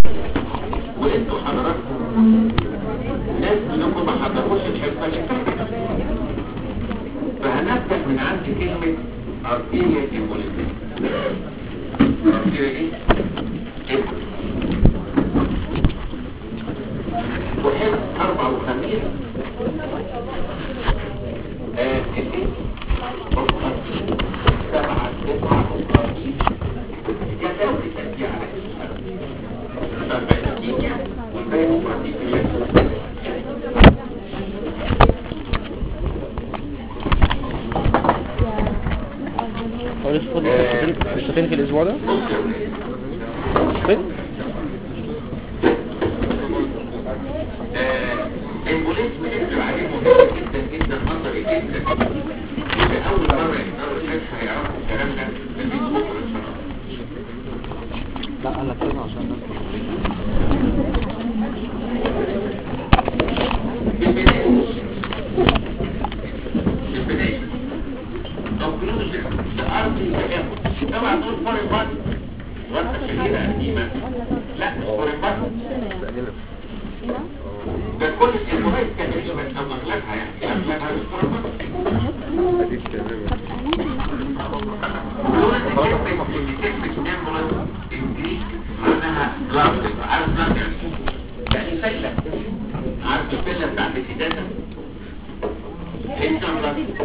وانتوا حضراتكم ناس منكم ما حضروش الحصه اللي فاتت فهنبدا من عند كلمه ارتيريا ايموليزم ارتيريا ايه؟ إيموليزم. وحب اربع وخميس آه، الايه؟ والخميس سبعة تسعة وخميس جداول تأتي على اسمها فالبنتينيا والباقي مبرتينيا هو لسه فاضل حصتين حصتين في الاسبوع ده حصتين البوليس بيكتب عليه مهم جدا جدا نظري جدا لأول مرة يقدروا الناس هيعرفوا الكلام ده لكن بكرة الصراحة لا قال لك كده عشان في البداية في البداية conclusion الأرض التجمد طبعا دول فوريبات ورقة شهيرة قديمة لا مش فوريبات ده كل الجمهورية تقريبا أو أغلبها يعني أغلبها مش فوريبات لولا ان كلمة كلمة نمرة انجليزي معناها بلاستيك عارف بلاستيك يعني ايه؟ يعني سلة عارف السلة بتاعت الإدادة ايه اسمها بلاستيك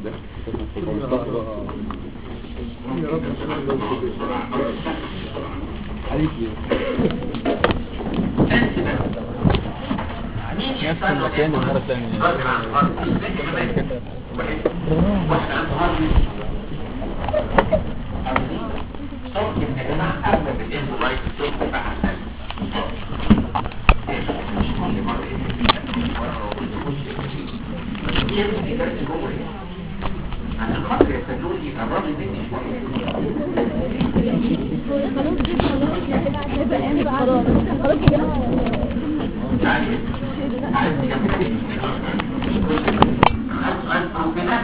نفس المكان المرة الثانية راجل عن هارد واحد عن هارد صوت يا جماعة أغلب الإنزو لايت صوت بتاع القلب مش كل مرة يرمي درس جوه عشان خاطر يسألوا لي الراجل مني شوية يعني عايز يكمل البروفيلاكس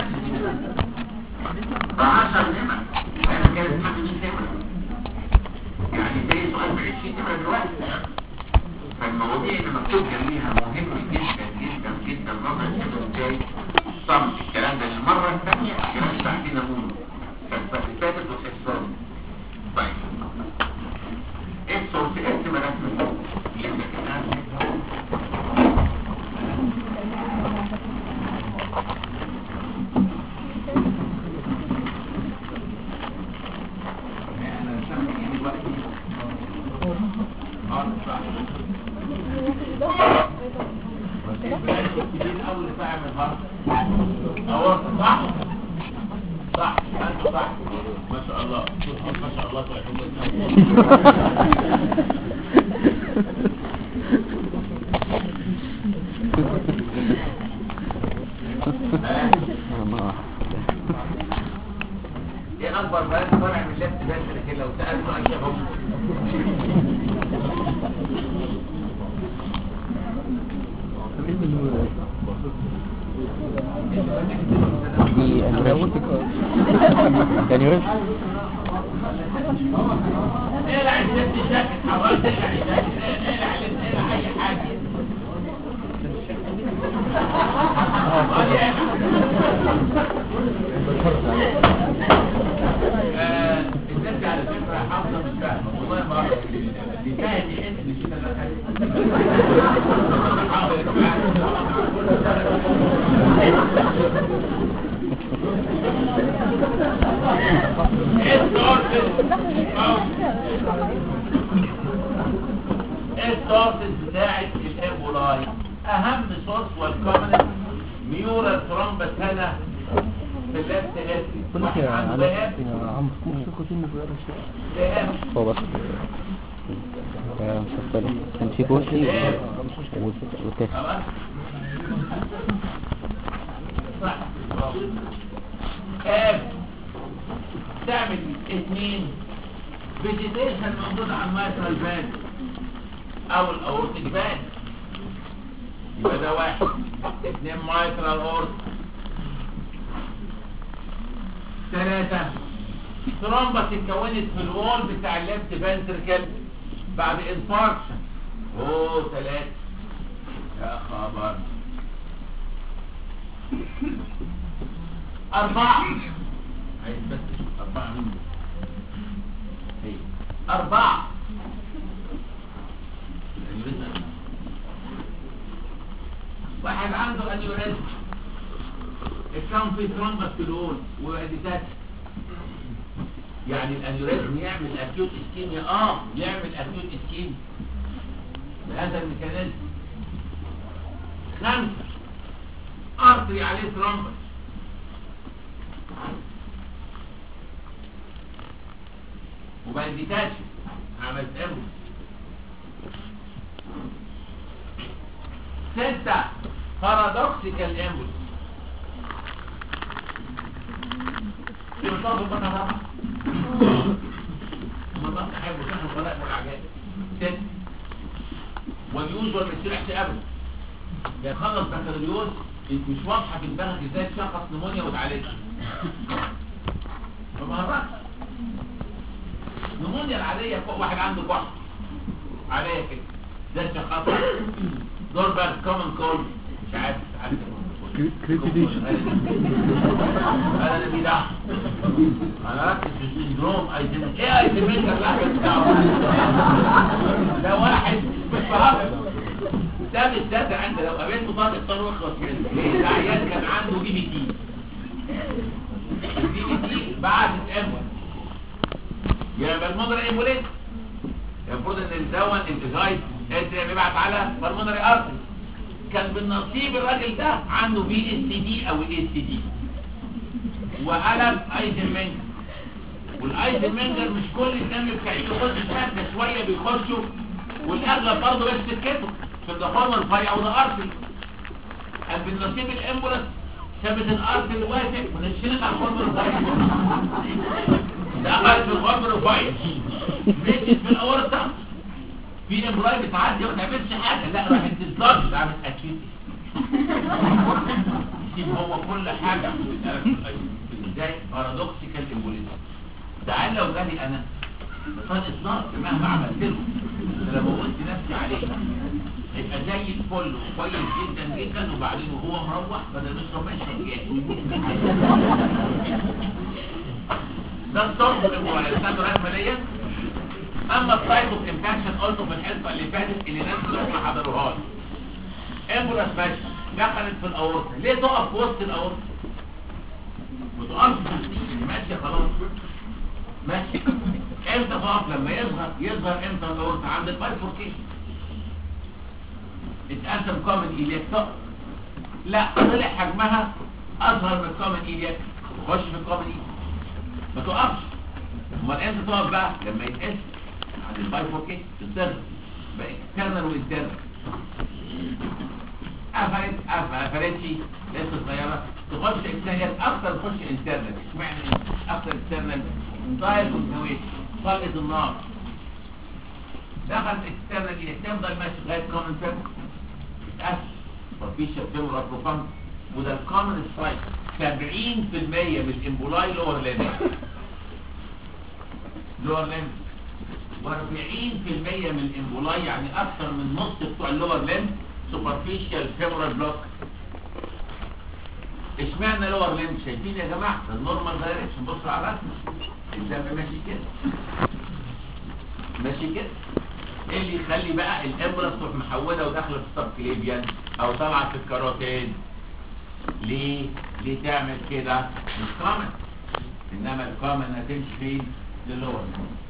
بعشر نمر انا كانت معي 100 نمر يعني زي سؤال ب 20 نمر دلوقتي فالمواضيع اللي مكتوب جنبيها مهم جدا جدا جدا نظرا كده ازاي صم الكلام ده المره الثانيه الكلام ده عندنا نمونه فاللي فاتت والحصان طيب ايه الصوت ايه احتمالات من اللي احنا كنا اول ساعه من الهرم اول صح صح انت صح ما شاء الله ما شاء الله ايه اكبر بلد طالع من لفت بس كده لو سالته اي هم دي انيوريزم ده انيوريزم اقلع الست الجاكيت حضرتك اقلع الجاكيت اقلع اقلع اي حاجه آه، الست على فكره حافظه مش فاهمه والله ما اعرف دي فاهم يحس ان كده ده السورسز بتاعت الامبولاي اهم سورس والكومنت ميورال ثرومبس هنا في الليفت اتري بقول لك يا عنده علاء ذهاب يا عم مش تاخدين في ذهاب هو بس يا مستقبل كان في كرسي وتاخد خلاص صح كام تعمل اثنين فيجيتيشن موجود على المايترال فان او الاورتيك فان يبقى ده واحد اثنين مايترال اورت ثلاثة ترومبس اتكونت في الوول بتاع الليفت فانتركل بعد انفاركشن اوه ثلاثة يا خبر أربعة عايز بس أشوف أربعة مين دول؟ هي أربعة الأنيوريزم. واحد عنده أنيوريزم الكام في ثرومبستولون وإديتات يعني الأنيوريزم يعمل أكيوت إسكيميا آه يعمل أكيوت إسكيميا بهذا الميكانيزم خمسة أرضي عليه ثرومبس وبقى ديتاتش عملت امبو ستة بارادوكسيكال امبولس في مطاف البطن طبعا مطاف تحبوا تحبوا طلاق والعجائب ستة واليوزوال ما يصيرش ابدا يخلص بكالوريوس انت مش واضحه في دماغك ازاي تشخص نمونيا وتعالجها ما مهرجش نمونيا العاديه فوق واحد عنده كحه عاديه كده ده شخصها دور بقى كومن كول مش عارف مش عارف كريتيديشن انا اللي ده انا ركز في السندروم ايتم ايه ايتم انت اللي ده واحد مش فاهم ده بالذات عند لو قابلته طالب طالب واخلص منه ليه ده عيال كان عنده دي بي تي الدي بي تي بعد الامبول يبقى المضر ايمبوليت المفروض ان الدواء الديزاين انت بيبعت على بالمونري ارتري كان بالنصيب الراجل ده عنده بي اس دي او اي اس دي وقلب ايزنمنجر والايزنمنجر مش كل الدم بتاعته يخش شويه شويه بيخشوا والاغلب برضه بس سكته في الضفان الرفيع وده ارتري كان بالنصيب الامبولس ثابت الارتري واقف ونشيلت على الخرم الرفيع دخلت في الخرم الرفيع مشيت في الاورطه في امبراي بتعدي ما تعملش حاجه لا راح تزداد تعمل اكيد يسيب هو كل حاجه ازاي بارادوكسيكال امبوليزم تعال لو جالي انا قد اصدار مهما عملت له لو موتت نفسي عليه يبقى زي الفل وكويس جدا جدا وبعدين وهو مروح بدل ما يشرب ما يشرب ده الصرف الامبوليزم رسميا اما السايت اوف امباكشن قلته في الحصه اللي فاتت اللي ناس كلهم ما حضروهاش امبولاس ماشي دخلت في الاورطه ليه تقف في وسط الاورطه ما تقفش في السنين ماشيه خلاص ماشي امتى تقف لما يظهر يظهر امتى الاورطه عند البايفوركيشن اتقسم كومن ايليك تقف لا طلع حجمها اصغر من الكومن ايليك خش في الكومن ايليك ما تقفش امال امتى تقف بقى لما يتقسم عند البايفوركيشن تصغر بقى اكسترنال وانترنال قفلت قفلتش لسه صغيره تخش اكسترنال اكتر تخش انترنال اشمعنى اكتر انترنال دايل كونتويت طلقه النار دخلت اكسترنال الى تفضل ماشي لغايه كومن فيرم تتقفل مفيش فيمورال بروفاند وده الكومن سايت 70% من الامبولاي لور ليمب لور ليمب و40% من الامبولاي يعني اكثر من نص بتوع اللور ليمب سوبرفيشال فيمورال بلوك اشمعنى لور ليمب شايفين يا جماعه النورمال دايركشن بصوا على الرسم الدم ماشي كده ماشي كده ايه اللي يخلي بقى الامبولاس تروح محوله وداخله في السبكليبيان او طالعه في الكاروتيد ليه ليه تعمل كده مش كومن انما الكومن هتمشي فين للور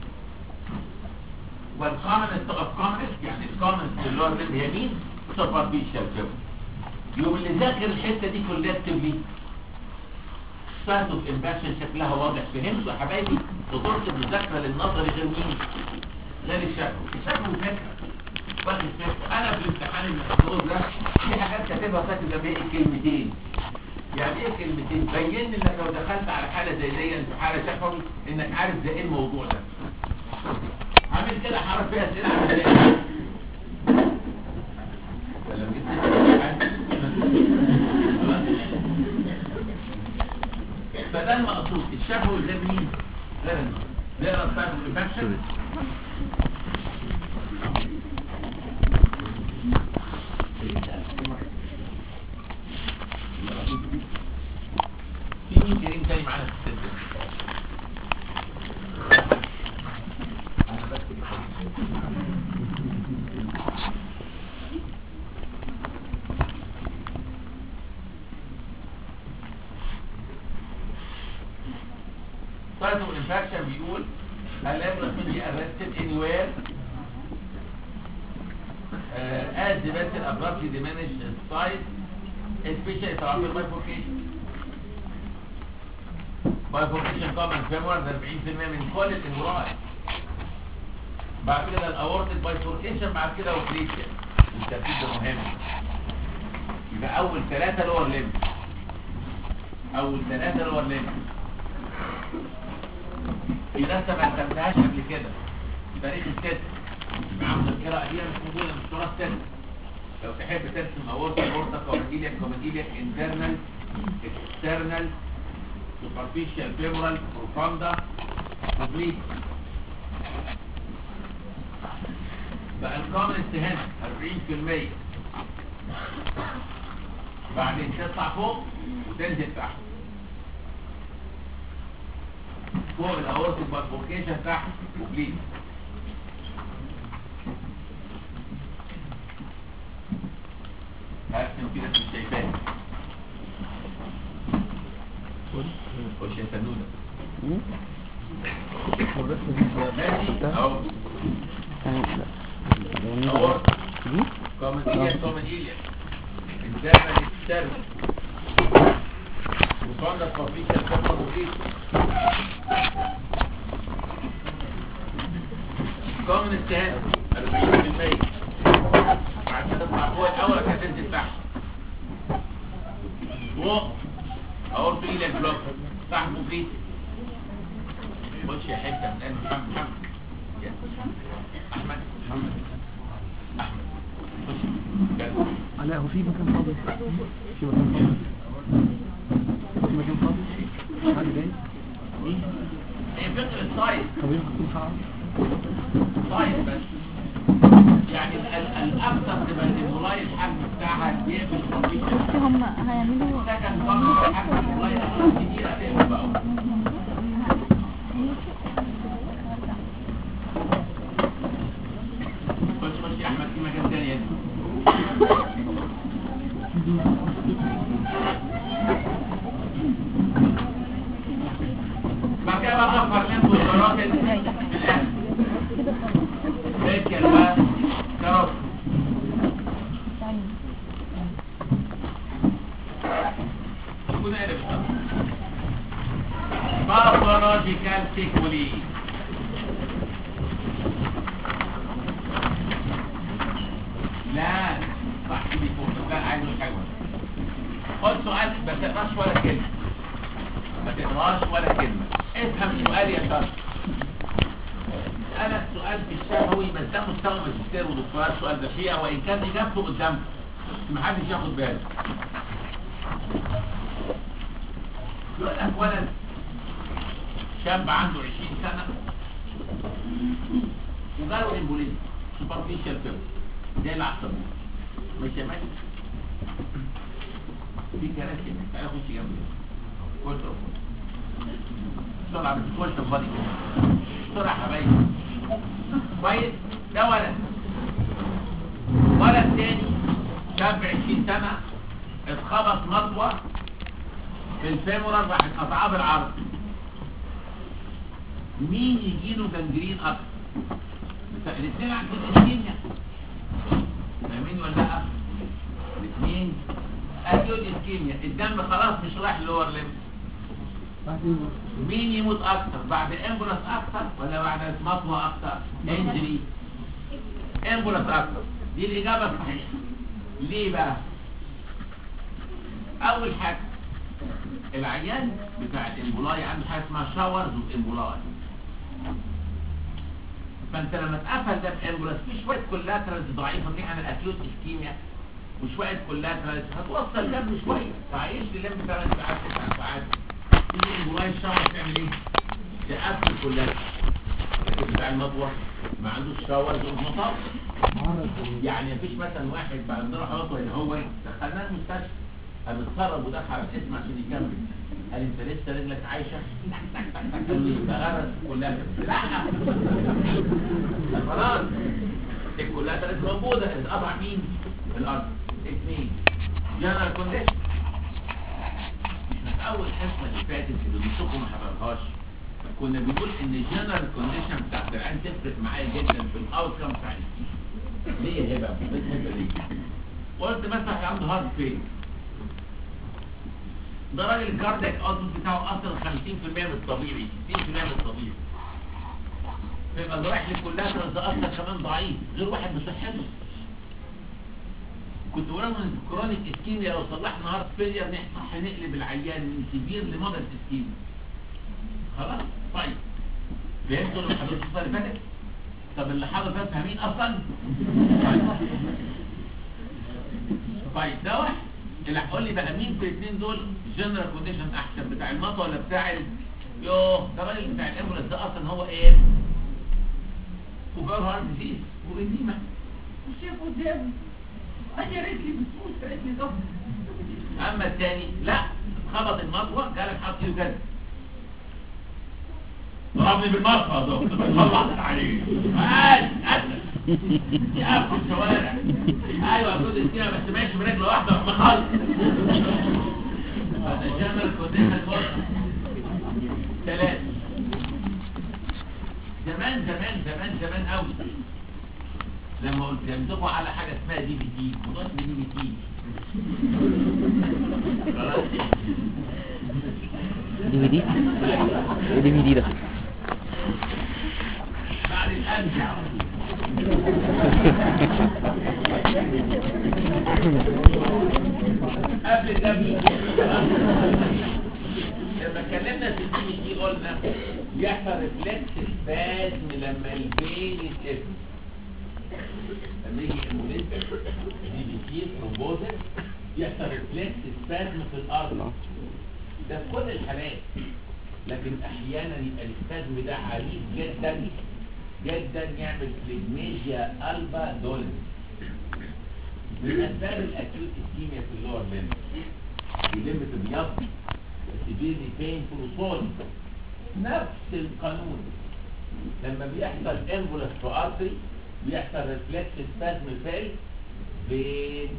والكومن تقف كومن يعني الكومن للور هي مين سوبرفيشال فيمور يوم اللي ذاكر الحته دي كولكتيفلي ستاتوس امباشن شكلها واضح فهمتوا يا حبايبي خطوره المذاكره للنظري غير مين غير الشكل الشكل فكره واخد فكره انا في الامتحان المحفوظ ده في حاجات كاتبها كاتب جنبيه كلمتين يعني ايه كلمتين بين انك لو دخلت على حاله زي دي في حاله شفوي انك عارف زي ايه الموضوع ده عامل كده حرف فيها اسئله عامل زي ايه لما جيت فده المقصود الشفوي غير مين غير النقص نقرا بتاعت الانفكشن باثو انفكشن بيقول الامبرس may be arrested anywhere uh, as the vessel abruptly diminished in size especially throughout bifurcation bifurcation common femoral ده 40% من كل الانوراي بعد كده الاورتيك bifurcation بعد كده اوبريشن الترتيب ده مهم يبقى اول ثلاثة لور ليمب اول ثلاثة لور ليمب في ناس ما رسمتهاش قبل كده في تاريخ الست يبقى عامل القراءة دي مش موجودة مش تراث ست لو تحب ترسم اورتا اورتا كوميديليا كوميديليا انترنال اكسترنال سوبرفيشال فيمورال بروفاندا اوبليك بقى الكومنت هنا 40% بعدين تطلع فوق وتنزل تحت فوق الاورتيك بارفوركيشن تحت وبليد هرسم كده مش شايفاه خش يا سنونة مم. والرسمة دي ماشي اهو يعني لا لو نيجي اهو دي كوميديا كوميديا انترنال اكسترنال وصلنا كومبيشن كفر وكيس كومن استهان 40% بعد كده تطلع فوق الاول كده تنزل تحت فوق اورتو ايلك بلوك تحت مفيد خش يا حته من قلب محمد محمد يا. احمد محمد احمد خش يلا. علاء هو في مكان فاضي في مكان فاضي في مكان فاضي حد جاي هي فكرة سايز طب يمكن ساعة سايز بس يعني ال- ال- الأكثر تبقى الإيمولاي الحجم بتاعها يقبل كومبيشن هم هيعملوا سكن قبل الحجم الإيمولاي أكثر كتير هتقبل بقى خش خش يا أحمد في مكان تاني هنا بعد كده بقى أفر لمبو الكراتين في الآخر فاكر بقى كراتين تكون قلب باثولوجيكال سيكولي لا صح دي فوق لا عايز الحيوان خد سؤال ما تقراش ولا كلمه ما تقراش ولا كلمه افهم سؤال يا شرط انا السؤال في الشفوي بس ده مستوى ماجستير ودكتوراه السؤال ده فيها وان كان اجابته قدامكم ما حدش ياخد باله يقول لك ولد شاب عنده 20 سنه وجاله امبوليزم سوبرفيشال فيبر زي العصبيه مش يا ماشي في كراسي هنا. تعالى خش جنبي كنت بسرعه بس كنت فاضي كده بسرعه يا حبايبي كويس ده ولد ولد تاني شاب 20 سنه اتخبط مطوه في الفيمورال راحت قطعاه بالعرض مين يجيله جنجرين اكتر بس الاثنين عندهم اسكيميا فاهمين ولا لا الاثنين اكيوت اسكيميا الدم خلاص مش رايح لور ليمب مين يموت اكتر بعد امبولاس اكتر ولا بعد مطوه اكتر انجري امبولاس اكتر دي الاجابه الصحيحه ليه بقى اول حاجه العيان بتاع الامبولاي عنده حاجه اسمها شاورز وامبولاي فانت لما اتقفل ده بامبولاس في شويه كولاترالز ضعيفه دي عن الاكيوت اسكيميا وشويه كولاترالز هتوصل دم شويه تعيش لي لم 8 ساعات 9 ساعات تيجي الامبولاي الشاور تعمل ايه؟ تقفل كولاترالز لكن بتاع المطوه ما عندوش شاورز ومطوه يعني مفيش مثلا واحد بعد ما راح عضو اللي هو دخلناه المستشفى قام اتخرج ودخل على الاسم عشان يكمل قال انت لسه رجلك عايشه تك تك تك تك قال لي يبقى غرز كلها لا خلاص الكلها كانت موجوده اتقطع مين؟ الارض اثنين جنرال كونديشن مش من اول حصه اللي فاتت اللي نصكم ما حضرهاش كنا بنقول ان الجنرال كونديشن بتاعت العين تفرق معايا جدا في الاوت كام بتاع الكيس ليه يا هبه بس هبه ليه قلت مثلا عنده هارت فيل ده راجل الكاردياك اوتبوت بتاعه اصلا 50% من الطبيعي 60% من الطبيعي فيبقى الجراح اللي كلها تتاثر كمان ضعيف غير واحد بصحته كنت بقول لهم ان كرونيك اسكيميا لو صلحنا هارت فيلير نصح نقلب العيان من سيفير لمودريت اسكيميا خلاص طيب فهمتوا اللي حضرتك الصفحه اللي فاتت طب اللي حضر ده فاهمين اصلا طيب طيب ده واحد اللي هتقول لي بقى مين في الاثنين دول جنرال كونديشن احسن بتاع المطوه ولا بتاع ال... يوه ده الراجل بتاع الامبولانس ده اصلا هو ايه وجار هارت ديزيز وإديمة مش شايف قدامي انا رجلي بتموت في رجلي ضغط اما الثاني لا خبط المطوه قال حط له كده ضربني بالمطوه ده كنت بطلع عليه قال قتل يقف في الشوارع ايوه جوز السينما بس ماشي برجل واحده مخلص هذا جمل كونديشن وسط ثلاثة زمان زمان زمان زمان قوي لما قلت يمسكوا على حاجة اسمها دي بي تي موضوع اسمه دي بي تي خلاص دي في دي ايه دي في دي ده بعد الأمس قبل الدبل لما اتكلمنا في الدي دي قلنا بيحصل ريفلكس سبازم لما البين يتقفل لما يجي المولد دي بي تي ترومبوزس يحصل ريفلكس سبازم في الارض ده في كل الحالات لكن احيانا يبقى السبازم ده عنيف جدا جدا يعمل فليجميجيا البا دولن من اسباب الاكيوت اسكيميا في اللور ليمب يلم في البيض سيفيرلي بين فلوسول نفس القانون لما بيحصل انفولس في ارتري بيحصل ريفلكس سبازم في الفين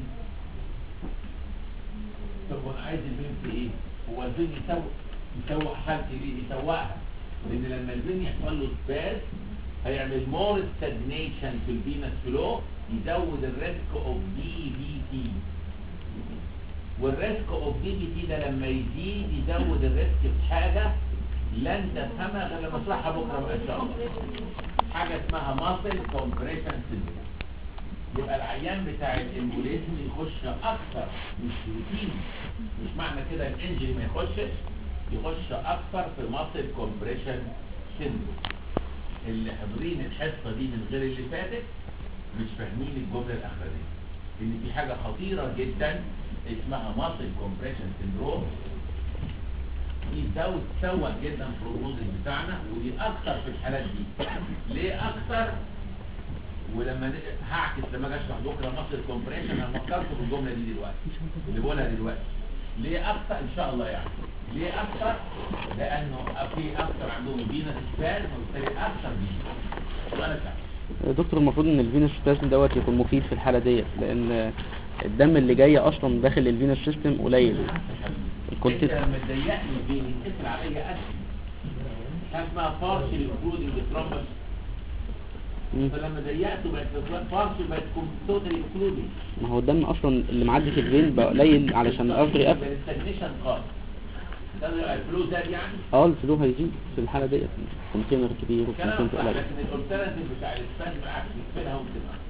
طب وانا عايز الفين في ايه؟ هو الفين يسوق يسوق حالتي ليه؟ يسوقها لان لما الفين يحصل له سباز هيعمل مور ستاجنيشن في الفينس فلو يزود الريسك اوف دي بي تي والريسك اوف دي بي تي ده لما يزيد يزود الريسك في حاجه لن تفهمها غير لما اشرحها بكره بقى ان شاء الله حاجه اسمها ماسل كومبريشن سيندروم يبقى العيان بتاع الامبوليزم يخش اكثر مش روتين مش معنى كده الانجن ما يخشش يخش اكثر في ماسل كومبريشن سيندروم اللي حاضرين الحصه دي من غير اللي فاتت مش فاهمين الجمله الاخرانيه ان في حاجه خطيره جدا اسمها ماسل كومبريشن سيندروم دي تسوق تسوق جدا في البروجنوز بتاعنا ودي اكتر في الحالات دي ليه اكتر ولما ن- هعكس لما اجي اشرح بكره ماسل كومبريشن انا فكرت في الجمله دي دلوقتي اللي بقولها دلوقتي ليه اكتر ان شاء الله يعني ليه اكتر لانه في اكتر عندهم فينس سبان وبالتالي اكتر فينس وانا سعيد دكتور المفروض ان الفينوس سبازم دوت يكون مفيد في الحالة ديت لان الدم اللي جاي اصلا داخل الفينوس سيستم قليل انت كنت لما تضيقني فيني تقفل عليا اسف حاجه اسمها بارشل انكلودنج ترومبس مم. فلما ضيقته بقت بارشل بقت توتالي انكلودنج ما هو الدم اصلا اللي معدي في الفين بقى قليل علشان الارتري يقفل الاستجنيشن خالص ده الفلو زاد يعني اه الفلو هيزيد في الحالة ديت كونتينر كبير كلام وكونتينر صح قليل لكن الالترناتيف بتاع الاسبان معاك تقفلها وتبقى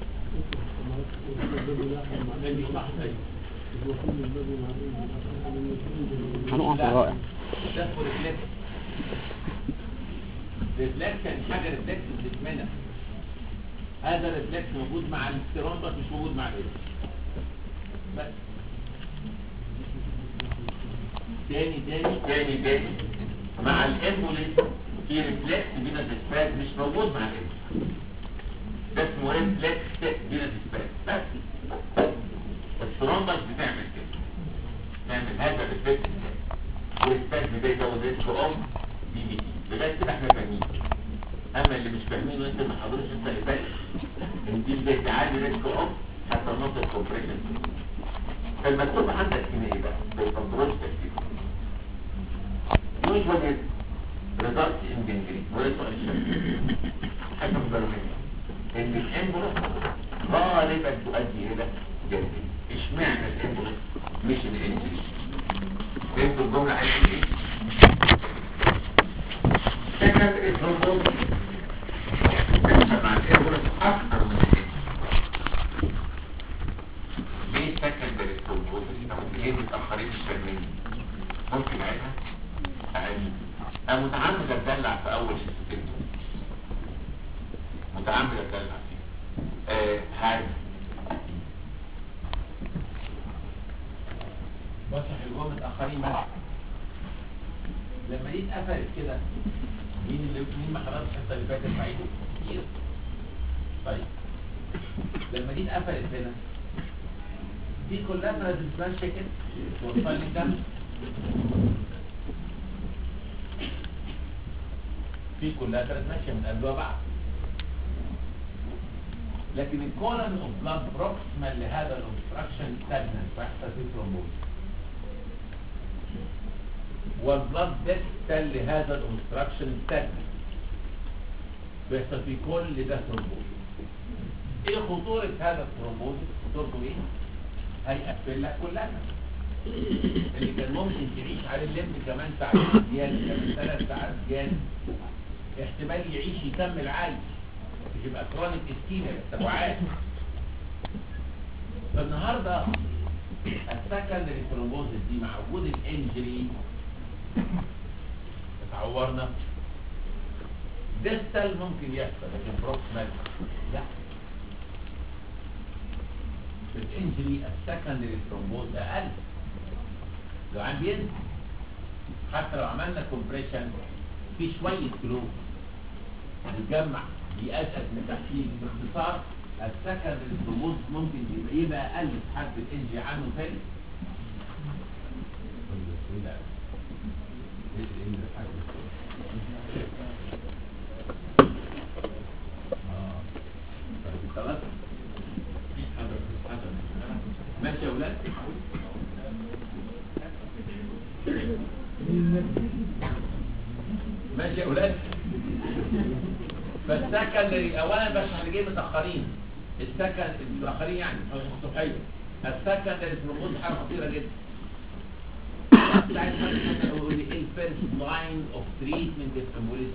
هنقع في الرائع ده اسمه ريفلكس ريفلكس يعني حاجه ريفلكس في جسمنا هذا الريفلكس موجود مع الستيرون بس مش موجود مع الايه بس تاني تاني تاني تاني مع الامبوليس في ريفلكس بين الاسباز مش موجود مع الايه ده اسمه ريفلكس بين الاسباز بس الستيرون بس بتعمل كده تعمل هذا الريفلكس والاسباز ده يزود ريسك اوف دي بي تي لغايه كده احنا فاهمين اما اللي مش فاهمينه انت ما حضرش انت اللي فاهم ان دي ازاي تعالي ريسك اوف حتى نقطه الكومبريشن فالمكتوب عندك هنا ايه بقى؟ بالكنترول تكتيك يوجوالي results in gangrene وده سؤال الشرح حاجة مجرمية ان الامبولس غالبا تؤدي الى جنرين اشمعنى الامبولس مش الانجري فهمتوا الجملة عايز ايه؟ secondary thrombosis بيحصل مع الامبولس اكتر من الانجري ليه secondary thrombosis او ليه متأخرين الشرمين ممكن عينها عينها انا متعمد اتدلع في اول الستين متعمد اتدلع فيه آه هاي بصح الجوه متأخرين بقى لما دي اتقفلت كده مين اللي مين ما حضرش الحصه اللي فاتت معيده كتير طيب لما دي اتقفلت هنا دي كلها ماشيه كده توصل لي الدم في كلها كانت ماشيه من قبلها بعض لكن الكولن اوف بلاد بروكسيمال لهذا الاوبستراكشن ستاجنت فيحصل فيه ثرومبوز والبلاد ديستال لهذا الاوبستراكشن ستاجنت بيحصل في كل ده ثرومبوز ايه خطورة هذا الثرومبوز خطورته ايه هيقفل لك كلها اللي كان ممكن تعيش على اللم كمان ساعتين زيادة كمان ثلاث ساعات زيادة احتمال يعيش يكمل عايش مش يبقى كرونيك اسكيميا بس ابو عايش فالنهارده السكندري ثرومبوزيس دي مع وجود الانجري اتعورنا ديستال ممكن يحصل لكن بروكسمال لا في الانجري السكندري ثرومبوز اقل لو عم بينزل حتى لو عملنا كومبريشن في شويه فلو بيتجمع بيأسس من تحتيه باختصار السكندري ثرومبوز ممكن يبقى يبقى اقل في حد الانجري عنه ثالث ايه ده؟ ايه ايه ده حاجه اه طيب خلاص ماشي يا ولاد ماشي يا ولاد فالسكندري اولا بس احنا جايين متاخرين السكن متاخرين يعني او الصبحيه السكندري ثرومبوز حاجه خطيره جدا ساعتها حد يقول لي ايه الفيرست لاين اوف تريتمنت الامبوليزم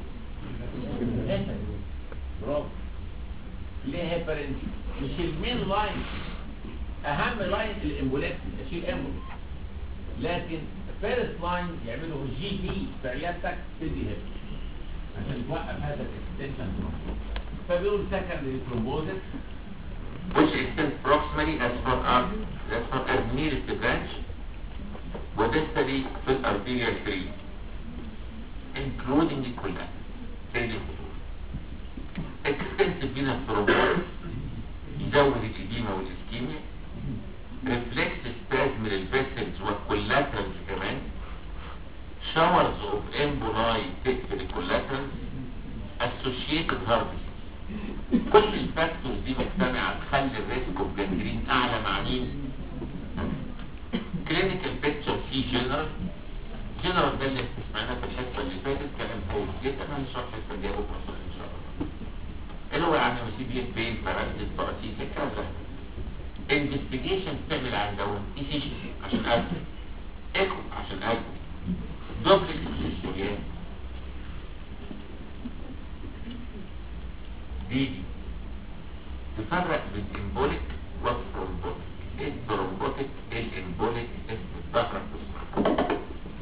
برافو ليه هيبرنسي مش المين لاين اهم لاين الامبوليزم اشيل امبوليزم لكن فيرست لاين يعملوا جي بي في عيادتك تدي هيب عشان توقف هذا الاكستنشن فبيقول سكندري ثرومبوزس which extends proximally as far as as far as nearest branch وديستالي في الارتيريال tree including the colon تاني خطوط extensive venous thrombosis يزود الإديمة والإسكيميا reflex spasm للفيسلز والكولاترالز كمان showers of emboli تقفل الكولاترالز associated heart disease كل الفاكتورز دي مجتمعة تخلي الريسك اوف جانجرين اعلى مع مين؟ كلينيكال بيكتشر في جنرال جنرال ده اللي سمعناه في الحصه اللي فاتت كلام كويس جدا انا هنشرح الحصه الجايه بكره ان شاء الله اللي هو يعني مسيبية بين باراليزيس باراسيس الكلام ده انفستيجيشن تعمل عن دون اي سي عشان اكل ايكو عشان اكل دوبلكس للسوريان دي دي تفرق بين الامبوليك والثرومبوتيك ايه الثرومبوتيك ايه الامبوليك اسم الذكر والانثى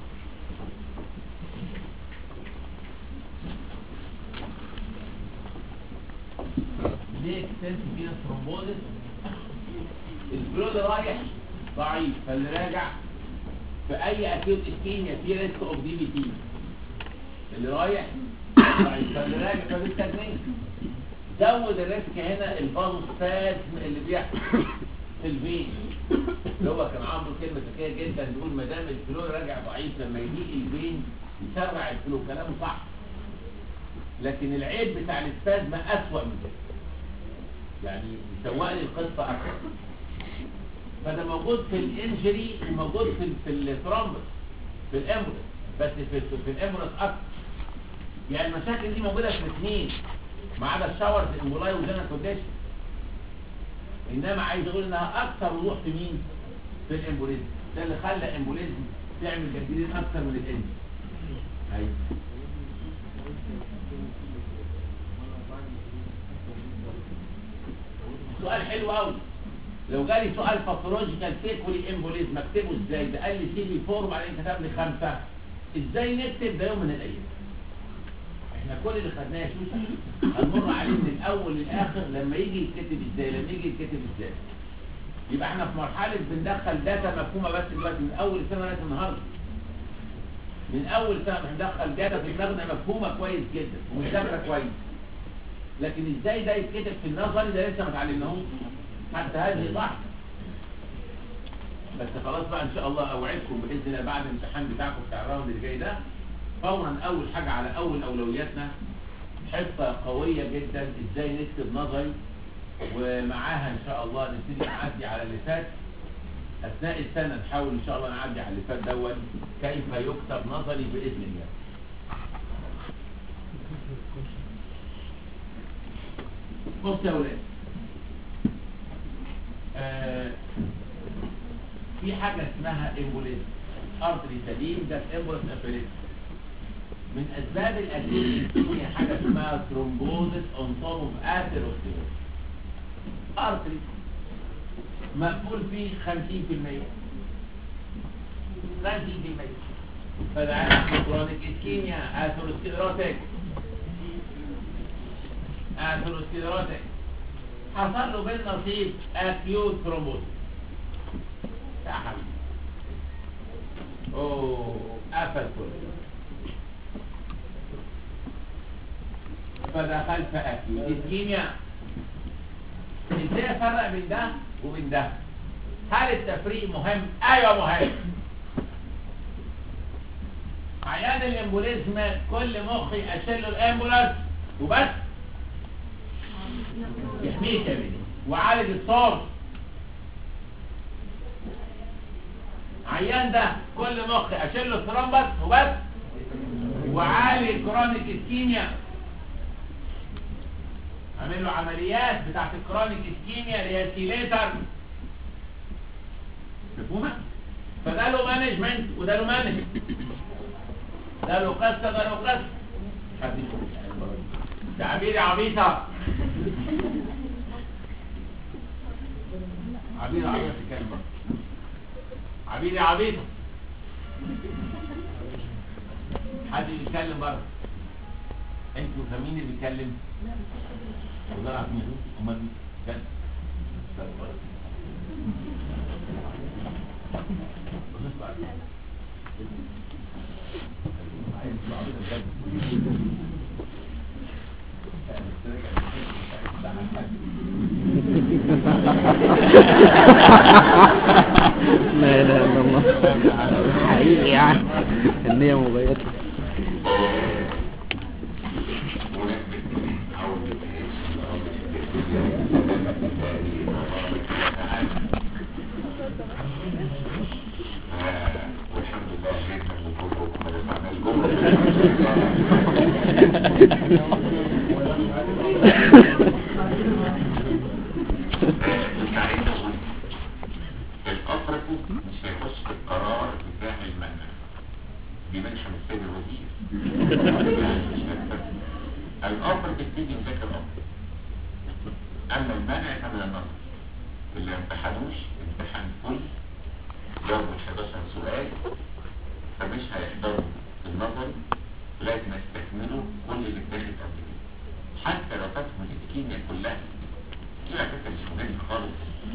ليه اكستنسيف فينا ثرومبوزس الفلو اللي رايح ضعيف فاللي راجع في اي اكيوت اسكيميا في ريسك اوف دي بي تي اللي رايح ضعيف فاللي راجع فبالتجنين زود الريسك هنا الفازوسبازم اللي بيحصل في الفين اللي هو كان عنده كلمه ذكيه جدا بيقول ما دام الفلو راجع ضعيف لما يجي الفين يسرع الفلو كلامه صح لكن العيب بتاع الاسبازم اسوأ من كده يعني يسوق لي القصه اكتر فده موجود في الانجري وموجود في ال- في الثرومبس في الامبولس بس في في, في الامبولس اكتر يعني المشاكل دي موجوده في الاثنين ما عدا الشاور في الامبولاي وجانا كونديشن انما عايز اقول انها اكثر وضوح في مين في الامبوليزم ده اللي خلى الامبوليزم تعمل جنجرين اكثر من الانج ايوه سؤال حلو قوي لو جالي سؤال باثولوجيكال فيكولي امبوليزم اكتبه ازاي ده قال لي سي بي 4 وبعدين كتب لي خمسه ازاي نكتب ده يوم من الايام احنا كل اللي خدناه يا شوشي هنمر عليه من الاول للاخر لما يجي يتكتب ازاي لما يجي يتكتب ازاي يبقى احنا في مرحله بندخل داتا مفهومه بس دلوقتي من اول سنه لغايه النهارده من اول سنه بندخل داتا في دماغنا مفهومه كويس جدا ومذاكره كويس لكن ازاي ده يتكتب في النظري ده لسه ما اتعلمناهوش حتى هذه لحظه بس خلاص بقى ان شاء الله اوعدكم باذن الله بعد الامتحان بتاعكم بتاع الراوند اللي جاي ده فورا اول حاجه على اول اولوياتنا حصه قويه جدا ازاي نكتب نظري ومعاها ان شاء الله نبتدي نعدي على اللي فات اثناء السنه نحاول ان شاء الله نعدي على اللي فات دون كيف يكتب نظري باذن الله بص يا ولاد آه في حاجة اسمها امبوليزم ارتري سليم ده امبوليزم افريت من اسباب الاكيد هي حاجة اسمها ثرومبوزس اون توب اوف اثيروسكليروز ارتري مقبول فيه 50% 50% فده عارف كرونيك اسكيميا اثيروسكليروتيك اثيروسكليروتيك حصل له بالنصيب اكيوت ثرومبوزس يا حبيبي اوه قفل كله فدخل في اكيوت اسكيميا ازاي افرق بين ده وبين ده هل التفريق مهم ايوه مهم عيان الامبوليزم كل مخي اشيل له الامبولانس وبس يحميك يا بني وعالج الصوت عيان ده كل مخ اشيل له ثرومبس وبس وعالج كرونيك اسكيميا اعمل له عمليات بتاعت الكرونيك اسكيميا اللي هي سيليتر مفهومه فده له مانجمنت وده له مانجمنت ده له قصه ده له قصه حد يقول تعبير عبيطه عبير عبيطه الكلمه عبير يا عبيطه حد بيتكلم بره انتوا فاهمين اللي بيتكلم والله العظيم يا دوب امال مين كان لا اله الا الله حقيقي يعني النية مغيرة والحمد لله جبنا من الجمهور ما دفعناش مش عايز اقول الافريقي مش هيخش في القرار بتاع المنع دي منحة من السيد الوزير يعني مش هتفهم. الافريقي بتيجي مذاكر الافريقي اما المنع فمن النظر اللي ما امتحنوش امتحان كل جاوبوا 11 سؤال فمش هيحضروا النظر لازم يستكملوا كل اللي اتاخد قبل كده حتى لو فاتهم الاسكيميا كلها دي على فكره مش مهم خالص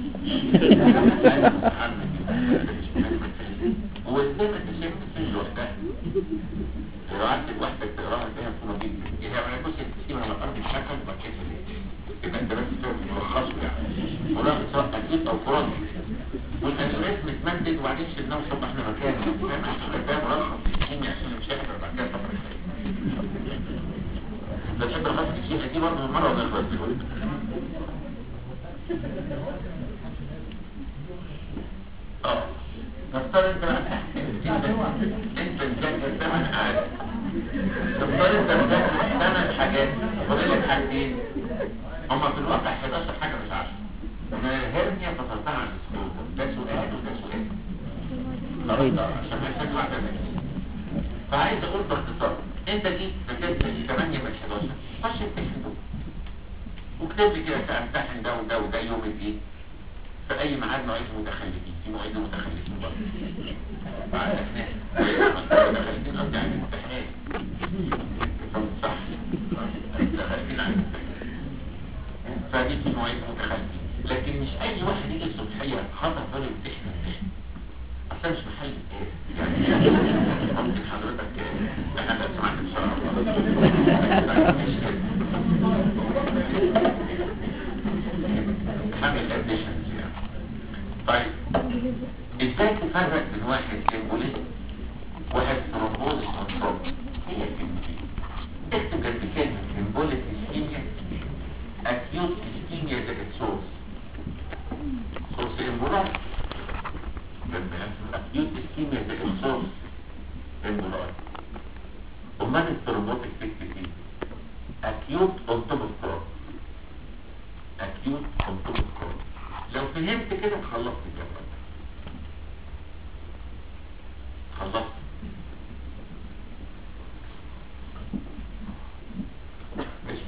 مش مهم هو ازاي ما تشوف السن لوحدها لو قعدت لوحدك تقراها تلاقيها مفهومه جدا يعني انا بص الاسكيميا لما قرب الشكل ما كانش يبقى انت بس تقعد تلخصه يعني وراها سواء اكيد او فروني والانوريزم اتمدد وبعدين شلناه وصب احنا مكانه فاهم عشان ده ملخص الكيمياء عشان مش هيقدر بعد كده فتره ده تحب الخاص الكيمياء دي برضه مره ونخلص دلوقتي اه نفترض انت انت انت مذاكر ده انا عارف تفترض درجات ثمان حاجات فاضل لك حاجتين هما في الواقع 11 حاجة مش 10 هرنيا فصلتها عن السكوت ده سؤال وده سؤال النهارده عشان ما يحتاج واحدة مني فعايز اقول باختصار انت جيت ذاكرت 8 من 11 خش امتحن دول واكتب لي كده سامتحن ده وده وده يوم ايه في اي ميعاد مواعيد متخلفين في مواعيد متخلفين برضه بعد ناس متخلفين قصدي عن الامتحانات صح متخلفين عن الامتحانات فدي في مواعيد متخلفين لكن مش اي واحد يجي الصبحيه خطر طالب يمتحن يمتحن اصلا مش محل يعني ممكن حضرتك انا لا سمعت بسرعه مش حامل اديشنز يعني طيب ازاي تفرق بين واحد امبوليست واحد ثرومبوز كنترول هي الكلمتين اكتب جنب كلمه امبوليك اسكيميا اكيوت اسكيميا ذات سورس سورس امبولاي جنب اكيوت اسكيميا ذات سورس امبولاي امال الثرومبوتيك تكتب ايه اكيوت اوتوبوستروب اكيوت اوتوبوستروب لو فهمت كده خلصت الجبل خلصت ماشي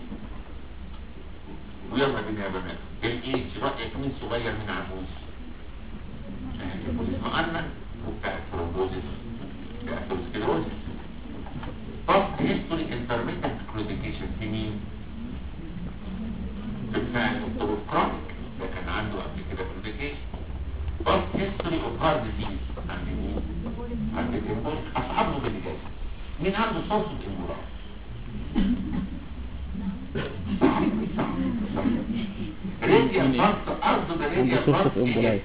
ويلا بينا يا بنات الايدج رأيك مين صغير من عجوز مؤمن وبتاع الثرومبوزيس بتاع الثرومبوزيس طب هيستوري انترميتنت كلوديكيشن في مين؟ بالفعل الدكتور كرونيك ده كان عنده قبل كده كلوديكيشن طب هيستوري اوف هارد ديزيز عند مين؟ عند الامبوليك اصحابه بالجاز مين عنده صوت الامبوليك؟ راديال فرط ارضه ده راديال عنده فرط صوت امبولاي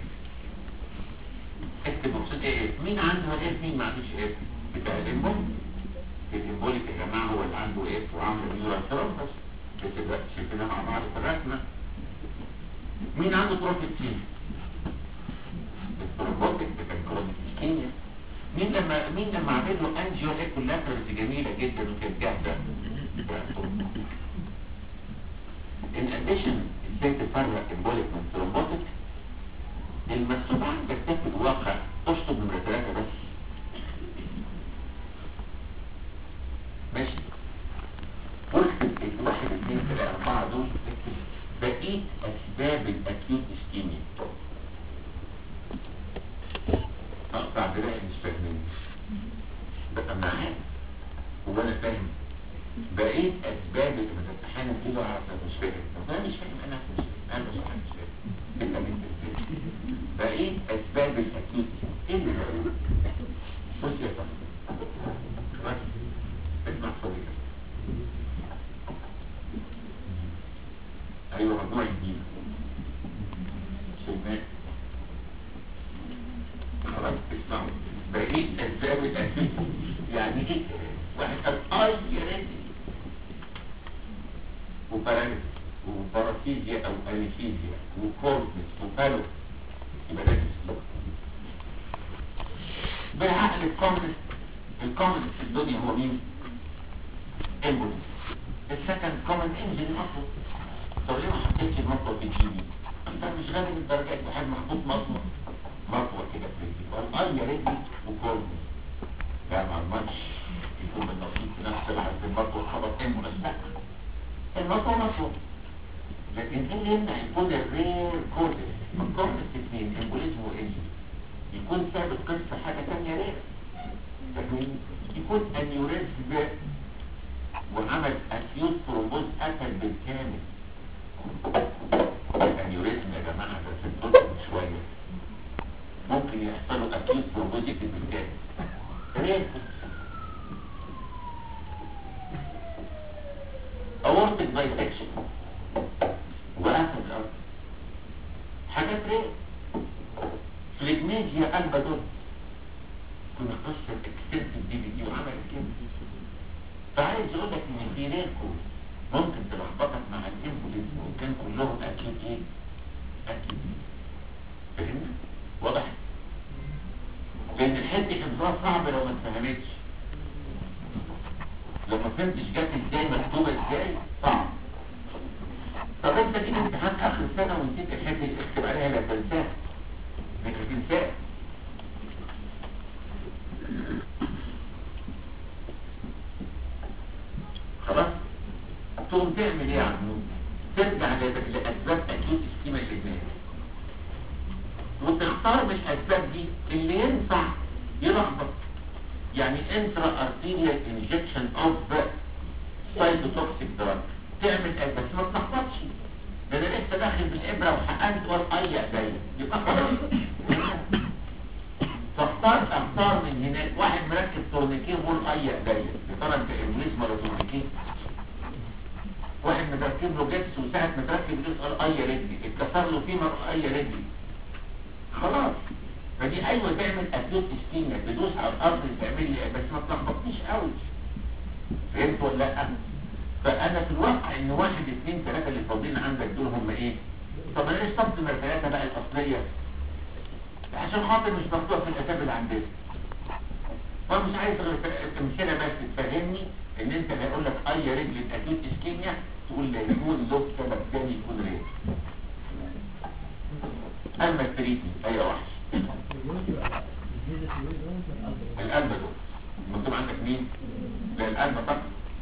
اكتب مقصود ايه مين عنده ايه مين ما عندوش ايه بتاع الامبوليك الامبوليك يا جماعه هو اللي عنده ايه وعامل نيورال ثرومبس بس ده شايفينها مع بعض في الرسمه مين عنده بروفيتين الثرومبوتيك بتاع كرونيك اسكيميا مين لما مين لما عمل له انجيو ايكولاترالز جميله جدا وكانت جاهزه ان اديشن ازاي تفرق امبوليك من ثرومبوتيك المكتوب عندك ده في الواقع اشطب نمرة ثلاثة بس ماشي واكتب الواحد اثنين ثلاثة أربعة دول اكتب بقية أسباب الأكيوت اسكيميا أقطع دراعي مش فاهمين بقى معاك وأنا فاهم بقية أسباب اللي بتتحنن كده عارفة مش فاهم طب أنا مش فاهم أنا مش فاهم أنا بصراحة مش فاهم إلا من تفكير بقية أسباب الأكيوت إيه اللي بقول بص يا فندم بس اسمع صديقك أيوة مجموعة جديدة شيماء خلاص اسمعوا بقية أسباب الأكيوت يعني إيه واحد قال آي يا ريت وباراليس وباراسيزيا أو أنيسيزيا وكورتس وبالو يبقى ده تسلوك بالعقل الكومنس الكومنس في الدنيا هو مين؟ امبوليس السكند كومن انجن مطلوب طب ليه ما حطيتش المطلب في الجي بي؟ انت مش غالي من الدرجات واحد محطوط مطلب مطوة كده في رجلي قال اه يا رجلي وكورتس لا ما الماتش يكون النصيب في نفس العز المطوة خبط امبوليس لا المطوة مطلوب لكن ايه اللي يمنع يكون الرير كورتس الكورتس اثنين امبوليزم وانجن يكون سبب قصة حاجة تانية رير لكن يكون انيوريزم وعمل اكيوت ثرومبوز قتل بالكامل الانيوريزم يا جماعة ده سنتوتك شوية ممكن يحصل له اكيوت ثرومبوز يقتل بالكامل رير aortic dissection وقفل الارض حاجات رير فليجميجيا قلبة دول كنا قصة اكستنسيف دي بي دي وعملت كده فعايز اقول لك ان في رير كوز ممكن تلخبطك مع الانفوليز وكان كلهم اكيد ايه اكيد فهمت واضح لان الحته حفظها صعب لو ما اتفهمتش لو ما فهمتش جت ازاي مكتوبه ازاي صعب طب انت جيت امتحان اخر السنه ونسيت الحته اللي اكتب عليها لا تنساها مش هتنساها خلاص تقوم تعمل ايه يا عمو ترجع ل- لاسباب اكيد السكيما اللي دماغك وتختار من الاسباب دي اللي ينفع يلخبط يعني انترا ارتيريال انجكشن اوف سايتوتوكسيك دراج تعمل ايه بس ما تلخبطش ده انا لسه داخل بالابره وحقنت والاي ايديا يبقى خلاص فاختار اختار من هناك واحد مركب تورنيكيه وقول اي ايديا يا ترى انت انجليز ولا تورنيكيه واحد متركب له جبس وساعة ما تركب جبس قال اي رجلي اتكسر له فيمر اي رجلي خلاص فدي ايوه تعمل اكيوت اسكيميا تدوس على الارض تعمل لي بس ما تلخبطنيش قوي فهمت ولا لا فانا في الواقع ان واحد اثنين ثلاثه اللي فاضلين عندك دول هم ايه طب انا ليش صبت من الثلاثه بقى الاصليه عشان خاطر مش مكتوب في الاسباب اللي عندنا وانا مش عايز غير امثله بس تفهمني ان انت هيقول لك اي رجل اكيد اسكيميا تقول لا يكون له سبب ثاني يكون ريل اما التريتمنت اي وحش القلب دول مكتوب عندك مين لا القلب فقط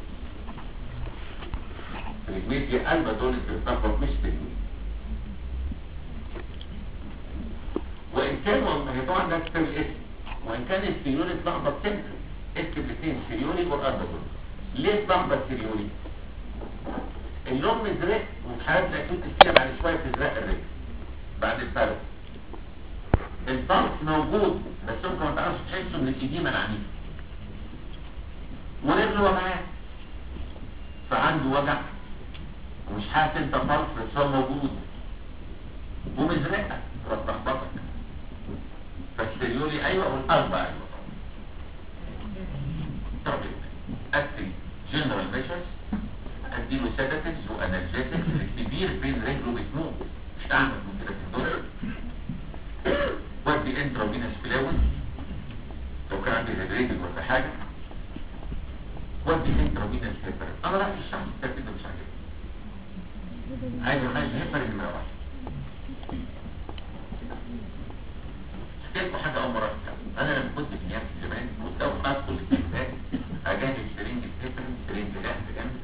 الرجلين قلب دول بتتلخبط مش تجميل وان كان هي طبعا ده كتاب الاسم وان كان السيولي اتلخبط سنتر اكتب الاثنين سيولي والقلب دول ليه اتلخبط سيولي اللون مزرق وفي حالات الاكيوت السيولي بعد شويه تزرق الرجل بعد الفرق الفرق موجود بس انتوا ما تعرفش تحسوا ان الاديمه العنيفه ورجله وجعاه فعنده وجع ومش حاسس انت فرق بس هو موجود ومزرقه وتلخبطك فالسيولي ايوه والقلب ايوه طب اكتب جنرال ميجرز اديله سيداتيفز وانالجيتكس الكبير بين رجله بتموت مش تعمل من كده في الدور ودي انترافينس فلاوز لو كان عندي هيدريتد ولا حاجه ودي انترافينس هيبر انا رايح الشخص الترتيب ده مش عاجبني عايز عايز هيبر اللي ما راح حكيت حاجه اول مره أفهمها. انا لما كنت في نيابه زمان كنت اول ما ادخل الاستقبال اجهز سرنج الهيبر سرنج جنب جنب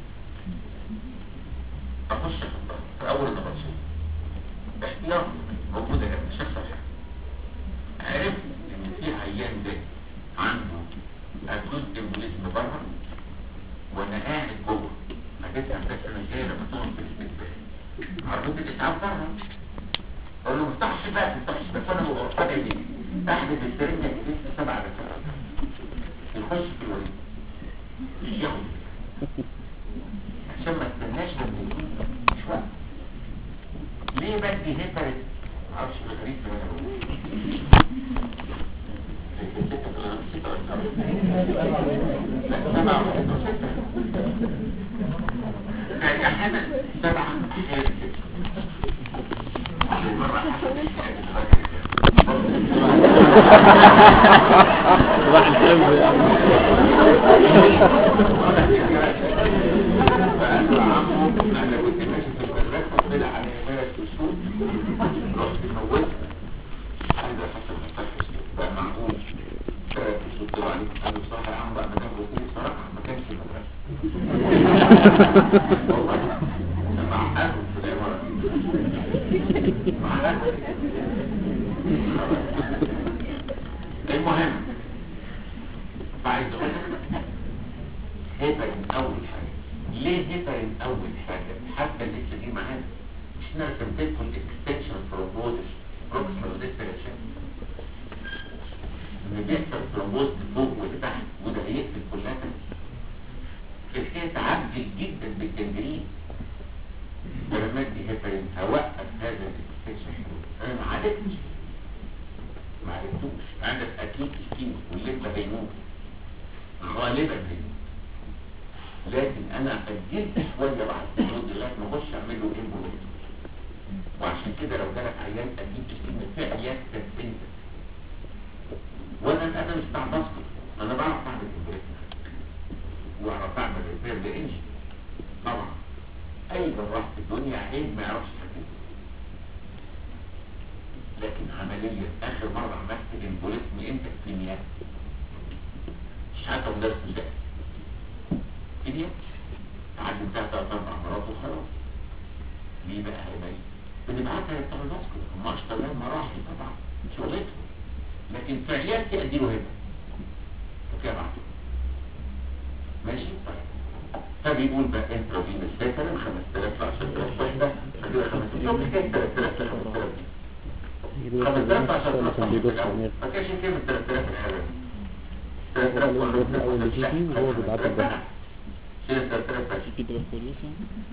اخش في الضغط في اول النبطشيه احتياط موجودة هنا مش هيحصل حاجة عرفت ان في عيان ده عنده اكوت امبوليزم بره وانا قاعد جوه هتفهم بس انا جاي لما تقوم في الاستقبال عربية الاسعاف بره اقول له ما تفتحش بقى ما تفتحش بس انا ببقى فاضي ليه احدث السرنجة ست سبع دقائق يخش في الوريد ياخد عشان ما استناش لما يكون مش وقت ليه بدي هيبر معرفش غريب في انا احيانا سبعة احيانا صباح الخير يا عم فقال له عمو انا كنت ماشي في المدرسه طلع عليا ثلاث اسود رحت موتها عايز احط الفتح بقى معقول ثلاث اسود طلع عليك قال له بصراحه يا عم بقى ما كان بيقول صراحه ما كانش في المدرسه والله أنا معقدهم في العماره دي معقدهم المهم فعايز اقول لك هيبرين اول حاجه ليه هيبرين اول حاجه حتى لسه دي معانا مش نرسم لكم الاكستنشن ثرومبوزس بروكسيمال ديستريشن ان بيحصل ثرومبوز فوق وتحت وده هيقفل كلها الحكايه تعجل جدا بالجنجرين ولما ادي هيبرين هوقف هذا الاكستنشن انا ما عرفتش ما عرفتوش عندك اكيد سكين والليمبا هيموت غالبا هيموت لكن انا اجلت شويه بعد الحدود لغايه ما اخش اعمل له امبوليزم وعشان كده لو جالك عيان اكيد سكين في عيان كانت وانا انا مش بتاع باسكت انا بعرف اعمل امبوليزم واعرف اعمل لكن عمليا اخر مرة عملت الامبوليزم امتى في كيمياء مش حتى مدرس ده كيمياء اتعلمتها ثلاث اربع مرات وخلاص ليه بقى يا بني بنبعتها للترانسكول هم اشتغلوا مراحل طبعا شغلتهم لكن في عيادتي اديله هنا فكده بعته ماشي طيب فبيقول بقى انترافينوس مثلا 5000 ل 10000 وحده فكده 5000 يوم حكايه 3000 ل 5000 دي 5000 ل 10000 كان بيدوس على النت ما كانش كلمه 3000 الحاجه 3000 هو ولا اللي أول اللي بيجي وهو بيبعت لك ده. شيل 3000 بس في دراس كويسة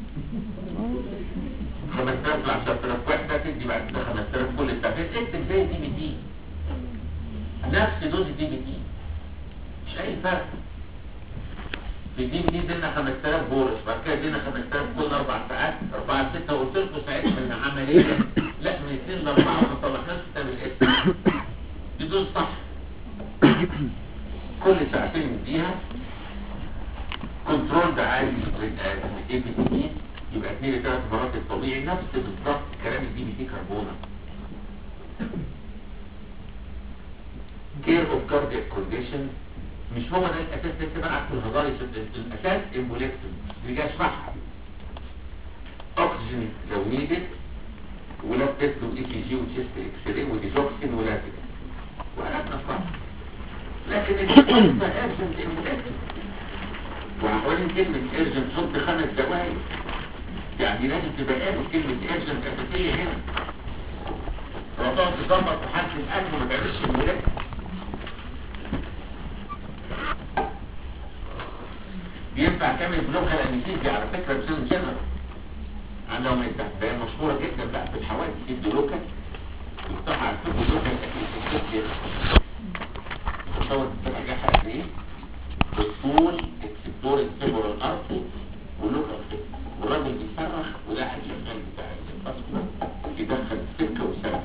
5000 ل 10000 وحده تدي بعد كده 5000 كل ساعتين اكتب زي دي بي تي نفس دوز دي بي تي مش اي فرق في الدي بي تي ادينا 5000 بورس بعد كده ادينا 5000 كل اربع ساعات 4 6 وقلت لكم ساعتها ان عمليا لا من 2 ل 4 ما طلعناش كتاب الاسم دي دوز صح كل ساعتين نديها كنترول ده عالي الاي بي تي يبقى 2 ل 3 مرات الطبيعي نفس بالظبط كلام الدي بي تي كربونه كير اوف كاردياك كونديشن مش هو ده الاساس لسه بقى في الهضاري الاساس امبوليكتوم اللي جاي اشرحها اكسجين لو نيدد ولا بتكتب اي كي جي وتشيست اكس راي وديزوكسين ولا كده وقلبنا صح لكن الكلمه ارجنت امبوليكتوم وحوالين كلمه ارجنت حط خمس دقايق يعني لازم تبقى قابل كلمه ارجنت اساسيه هنا لو تقعد تظبط في حالة الأكل وما تعملش المولاد ينفع تعمل بلوكال انستيزيا على فكرة بسن جنرال عندهم ده مشهورة جدا بقى في الحوادث يدوا لوكال يفتح على الفيلم لوكال انستيزيا تصور تراجعها قد ايه بالطول اكسبتور الفيبرال ارتي ولوكال والراجل بيصرخ وده الشغال بتاع الباسبور يدخل سكة وسلم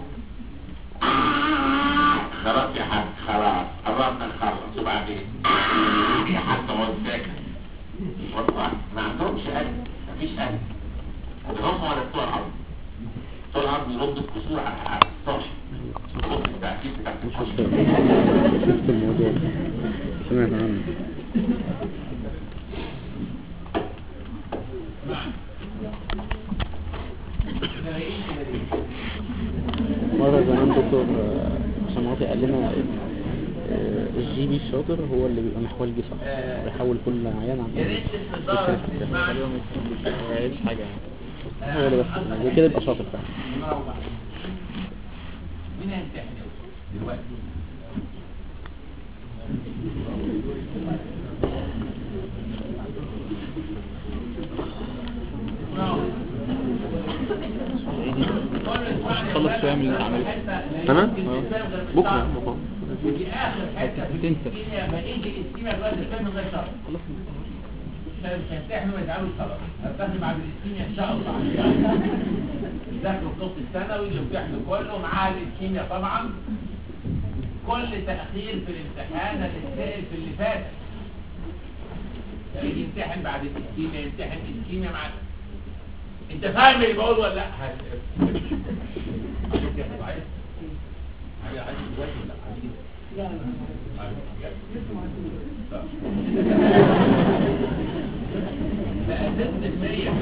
خلاص يا حاج خلاص قربنا نخلص وبعدين يا حاج اقعد ساكت والله ما عندهمش قلب مفيش قلب ده هم ولا بتوع العرض بتوع العرض يردوا الكسور على على السطح الصوت التأكيد بتاعت الحشد شفت الموضوع سمعت عنه مرة زمان دكتور آه، حسام عاطي قال لنا آه، الجي بي الشاطر هو اللي بيبقى محور الجسم بيحول كل عيان عن يا ريت تقدر تسمعني ما يعيش حاجة يعني هو ده بس زي كده يبقى شاطر فعلا مروح مين هيمتحن دلوقتي خلص شوية من اللي انت عملته أنا؟ بكره بكرة بكرة ودي اخر حته في بتنسى. الدنيا ما يجي الاستيمة دلوقتي الفيلم غير شرط خلاص مش مش هيمتحنوا ما يزعلوش خلاص هتاخد بعد الاستيميا ان شاء الله ذاكروا في نص الثانوي يمتحنوا كله معاها الاستيميا طبعا كل تأخير في الامتحان هتتسأل في اللي فات يجي يمتحن بعد الاستيميا يمتحن الاستيميا مع انت فاهم اللي بقوله ولا لا؟ هت- عايز تاخد عايز عايز عايز دلوقتي ولا عايز لا ست المية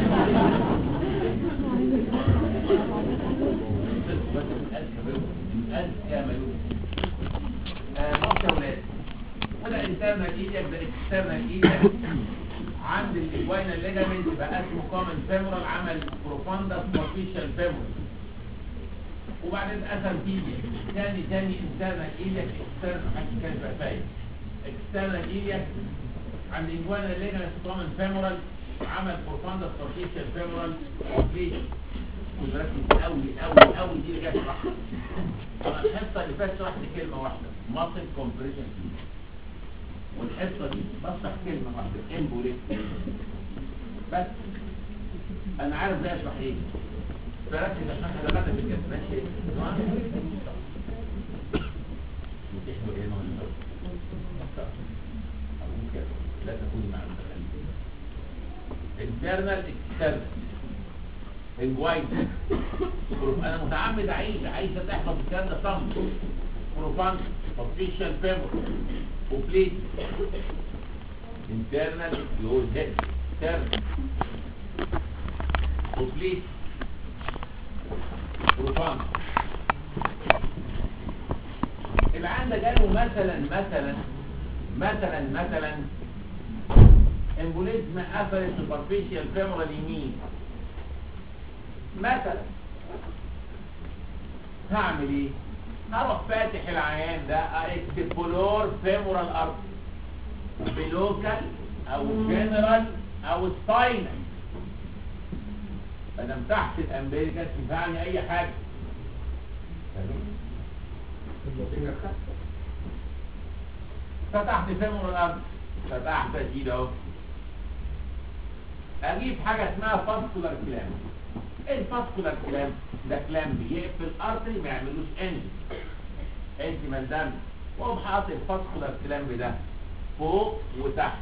أذكى ما يمكن نقطة يا ولاد وده انترنال ايديك ده اكسترنال ايديك عند الاجوانا الليجامنت بقى اسمه كومن فيمورال عمل بروفاندس بروفيشال فيمورال وبعدين اثر تيجي تاني تاني انترنال ايديك اكسترنال محدش كان يبقى فاهم اكسترنال ايديك عند الاجوانا الليجامنت كومن فيمورال عمل بروفاندس بروفيشال فيمورال ليه؟ وركز قوي قوي قوي دي اللي جت صح انا الحصه اللي فاتت شرحت كلمه واحده ماسل كومبريشن والحصه دي بشرح كلمه واحده امبوليك بس انا عارف ده اشرح ايه فركز عشان احنا دخلنا في الجسم ماشي تحلو ايه نوع اقول كده لا تكوني مع المتخلفين internal external الجوايد انا متعمد اعيش عايزه تحفظ الكلام ده صم بروفان اوفيشال فيمور وبليت internal your head external وبليت بروفان العام ده جاله مثلا مثلا مثلا مثلا امبوليزم قفل السوبرفيشال فيمورال اليمين مثلا هعمل ايه هروح فاتح العيان ده اكتب بلور فيمورال ارض بلوكال او جنرال او سباينال ادم تحت الامريكا تنفعني اي حاجه فتحت فيمورال ارض فتحت اشيل اهو اجيب حاجه اسمها فاسكولار كلام ايه الفاسكولار كلام ده كلام بيقفل الارتري ما يعملوش انجل انت ملزم واقوم حاطط الفاسكولار كلام ده فوق وتحت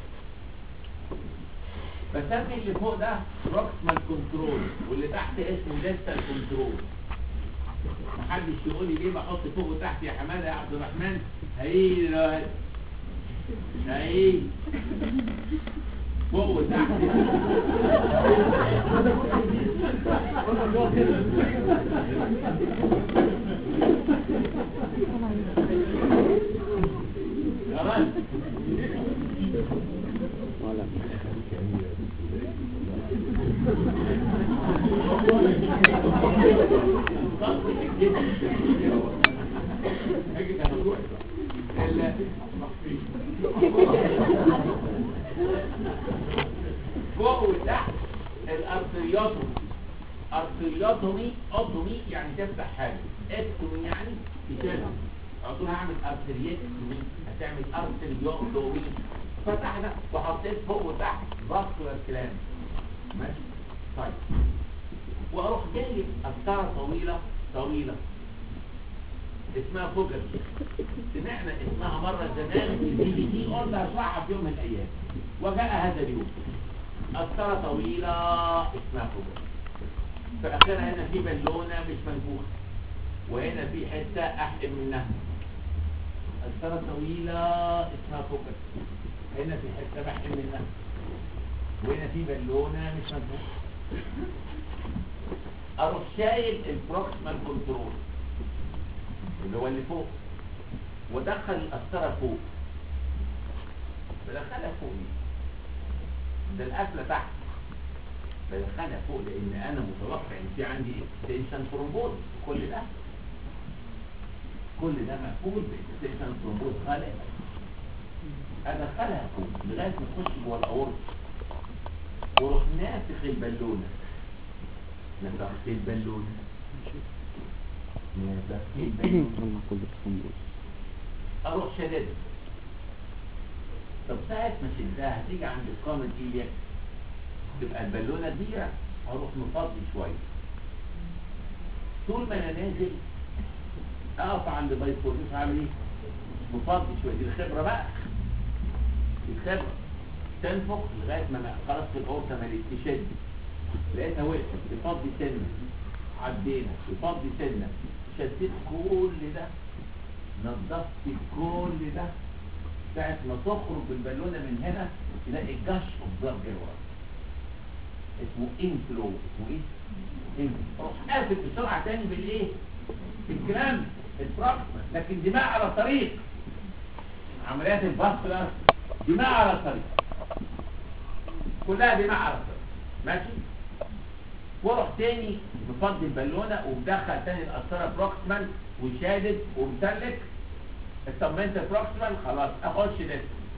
بسمي اللي فوق ده بروكسمال كنترول واللي تحت اسمه ديستال كنترول محدش يقول لي ليه بحط فوق وتحت يا حماده يا عبد الرحمن هيجي دلوقتي هيجي فوق وتحت خلاص ولا فوق وتحت الارتريوتومي ارتريوتومي اوتومي يعني تفتح حاجه اكتومي يعني تشيلها على طول هعمل ارتريوتومي هتعمل ارتريوتومي فتحنا وحطيت فوق وتحت فاسكولار كلام ماشي طيب واروح جايب قسطره طويله طويله اسمها فوجر سمعنا اسمها مرة زمان في البي بي تي قلنا هشرحها في يوم من الأيام وجاء هذا اليوم قسطرة طويلة اسمها فوجر في آخرها هنا في بالونة مش منفوخة وهنا في حتة أحقن منها قسطرة طويلة اسمها فوجر هنا في حتة بحقن منها وهنا في بالونة مش منفوخة أروح شايل البروكسيمال كنترول اللي هو اللي فوق ودخل القسطره فوق بدخلها فوق ليه؟ ده القفله تحت بدخلها فوق لان انا متوقع ان في عندي اكستنشن ثرومبوز كل ده كل ده مقفول باكستنشن ثرومبوز خالق ادخلها فوق لغايه ما تخش جوه الاورط واروح نافخ البالونه نفخت البالونه نافخت البالونه طلع كل الخمور اروح شدد طب ساعة ما شدها هتيجي عند القامة دي تبقى البالونة كبيرة اروح مفضي شوية طول ما انا نازل اقف عند بايفورنيس عامل ايه؟ مفضي شوية دي الخبرة بقى دي الخبرة تنفخ لغاية ما ما- خلاص في الأورطة مليت تشد لقيتها وقفت تفضي سنة عدينا تفضي سنة شديت كل ده نظفت كل ده ساعة ما تخرج بالبالونة من هنا تلاقي جش اوف بلاد جوه اسمه انفلو اسمه ايه؟ انفلو روح قافل بسرعة تاني بالايه؟ بالكلام البروكسما لكن دماء على الطريق عمليات الفاسكولار دماء على الطريق كلها دماء على الطريق ماشي؟ واروح تاني مفضي البالونه ومدخل تاني القسطره بروكسمان وشادد ومسلك اطمنت بروكسمان خلاص اخش ده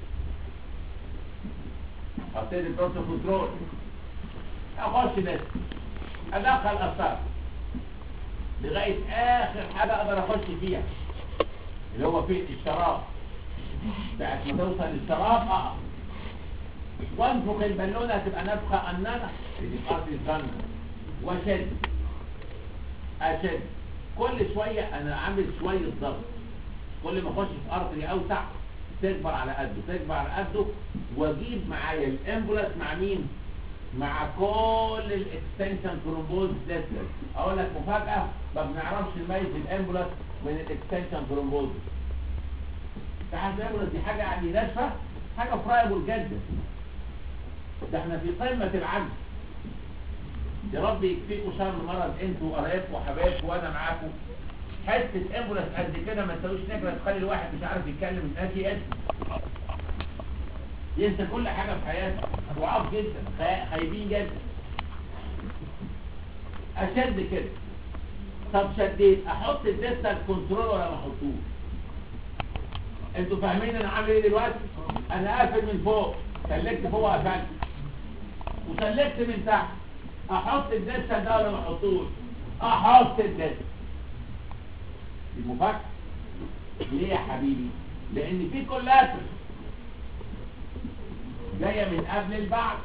حطيت البروكسو كنترول اخش ده ادخل قسطره لغايه اخر حاجه اقدر اخش فيها اللي هو في الشراب ساعه ما توصل للشراب اقف وانفخ البالونه هتبقى نفخه اننا دي ارض الجنه واشد اشد كل شويه انا عامل شويه ضغط كل ما اخش في ارض اوسع تكبر على قده تكبر على قده واجيب معايا الامبولاس مع مين مع كل الاكستنشن ثرومبوز ديسلس اقول لك مفاجاه ما بنعرفش نميز الامبولاس من الاكستنشن ثرومبوز تعرف الامبولاس دي حاجه يعني ناشفه حاجه فرايبل جدا ده احنا في قمه العجز يا رب يكفيكوا شر مرض انتوا وقرايبكم وحبايبكم وانا معاكم حته امبولاس قد كده ما تسويش نجره تخلي الواحد مش عارف يتكلم ناسي اسمه ينسى كل حاجه في حياته ضعاف جدا خا- خايبين جدا اشد كده طب شديت احط الديستال كنترول ولا ما احطوش انتوا فاهمين انا عامل ايه دلوقتي انا قافل من فوق سلكت فوق قفلت وسلكت من تحت احط الديستال ده ولا ما احطوش احط الديستال المفاجأة ليه يا حبيبي لان في كولاتر جاية من قبل البعض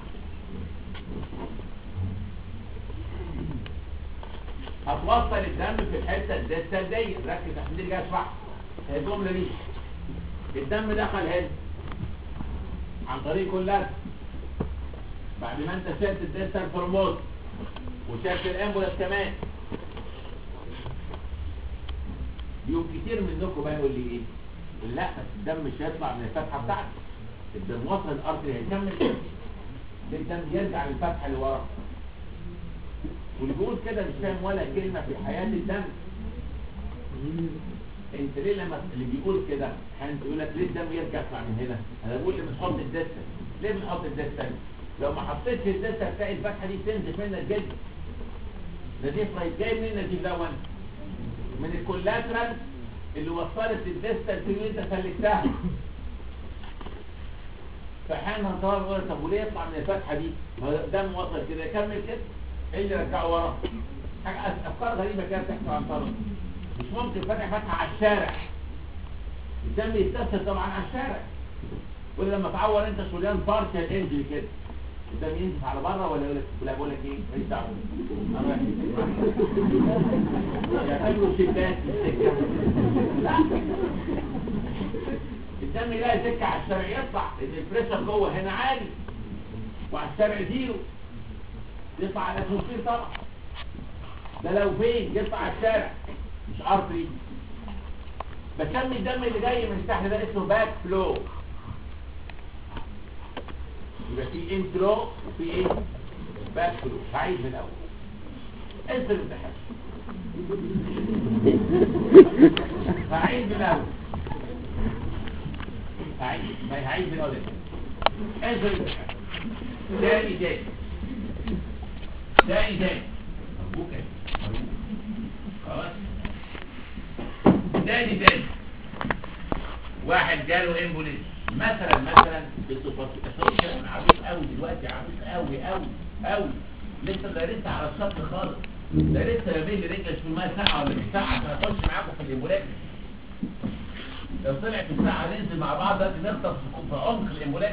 هتوصل الدم في الحتة الدستال دي ركز عشان دي جاي اشرح هي الجملة دي الدم دخل هنا عن طريق كولاتر بعد ما انت شلت الدستال فورموز وشلت الامبولاس كمان يوم كتير منكم بقى يقول لي ايه يقول لا بس الدم مش هيطلع من الفتحه بتاعته الدم وصل الارض هيكمل كده ليه الدم يرجع للفتحه اللي ورا واللي بيقول كده مش فاهم ولا كلمه في حياه الدم انت ليه لما اللي بيقول كده انت يقول لك ليه الدم يرجع يطلع من هنا انا بقول لي بنحط الدستة ليه بنحط الدستة لو ما حطيتش الدستة تلاقي الفتحه دي تنزف منك جدا نزيف رايت جاي منين النزيف دون من الكولاترال اللي وصلت الدستة اللي انت سلكتها فحانا نطور ورا طب وليه يطلع من الفتحه دي ما هو الدم وصل كده يكمل كده ايه اللي رجعه ورا حاجه افكار غريبه كده بتحصل عن طرف مش ممكن فتح فتحه على الشارع الدم يستفسر طبعا على الشارع ولا لما تعور انت شوليان بارشال انجري كده الدم ينزف على بره ولا يقول لك لا بقول لك ايه ماليش دعوه انا رايح يعملوا شتات في السكه لا الدم يلاقي سكه على الشارع يطلع لان البريشر جوه هنا عالي وعلى الشارع زيرو يطلع على الاتموسفير طبعا ده لو فين يطلع على الشارع مش ارتري بسمي الدم اللي جاي من تحت ده اسمه باك فلو يبقى في انترو وفي ايه باك فلو هعيد من الاول انت الامتحان هعيد من الاول هعيد ما هعيد من الاول انت الامتحان تاني تاني تاني تاني مبروك يا مبروك. خلاص تاني تاني واحد جاله امبوليس مثلا مثلا بصفات التسويق عبيط قوي دلوقتي عبيط قوي قوي قوي لسه ده لسه على الشط خالص ده لسه ما بين رجلك في الماء ساعه ولا مش ساعه عشان اخش معاكم في الامبولات لو طلع في الساعه ننزل مع بعض دلوقتي نغطس في عمق الامبولات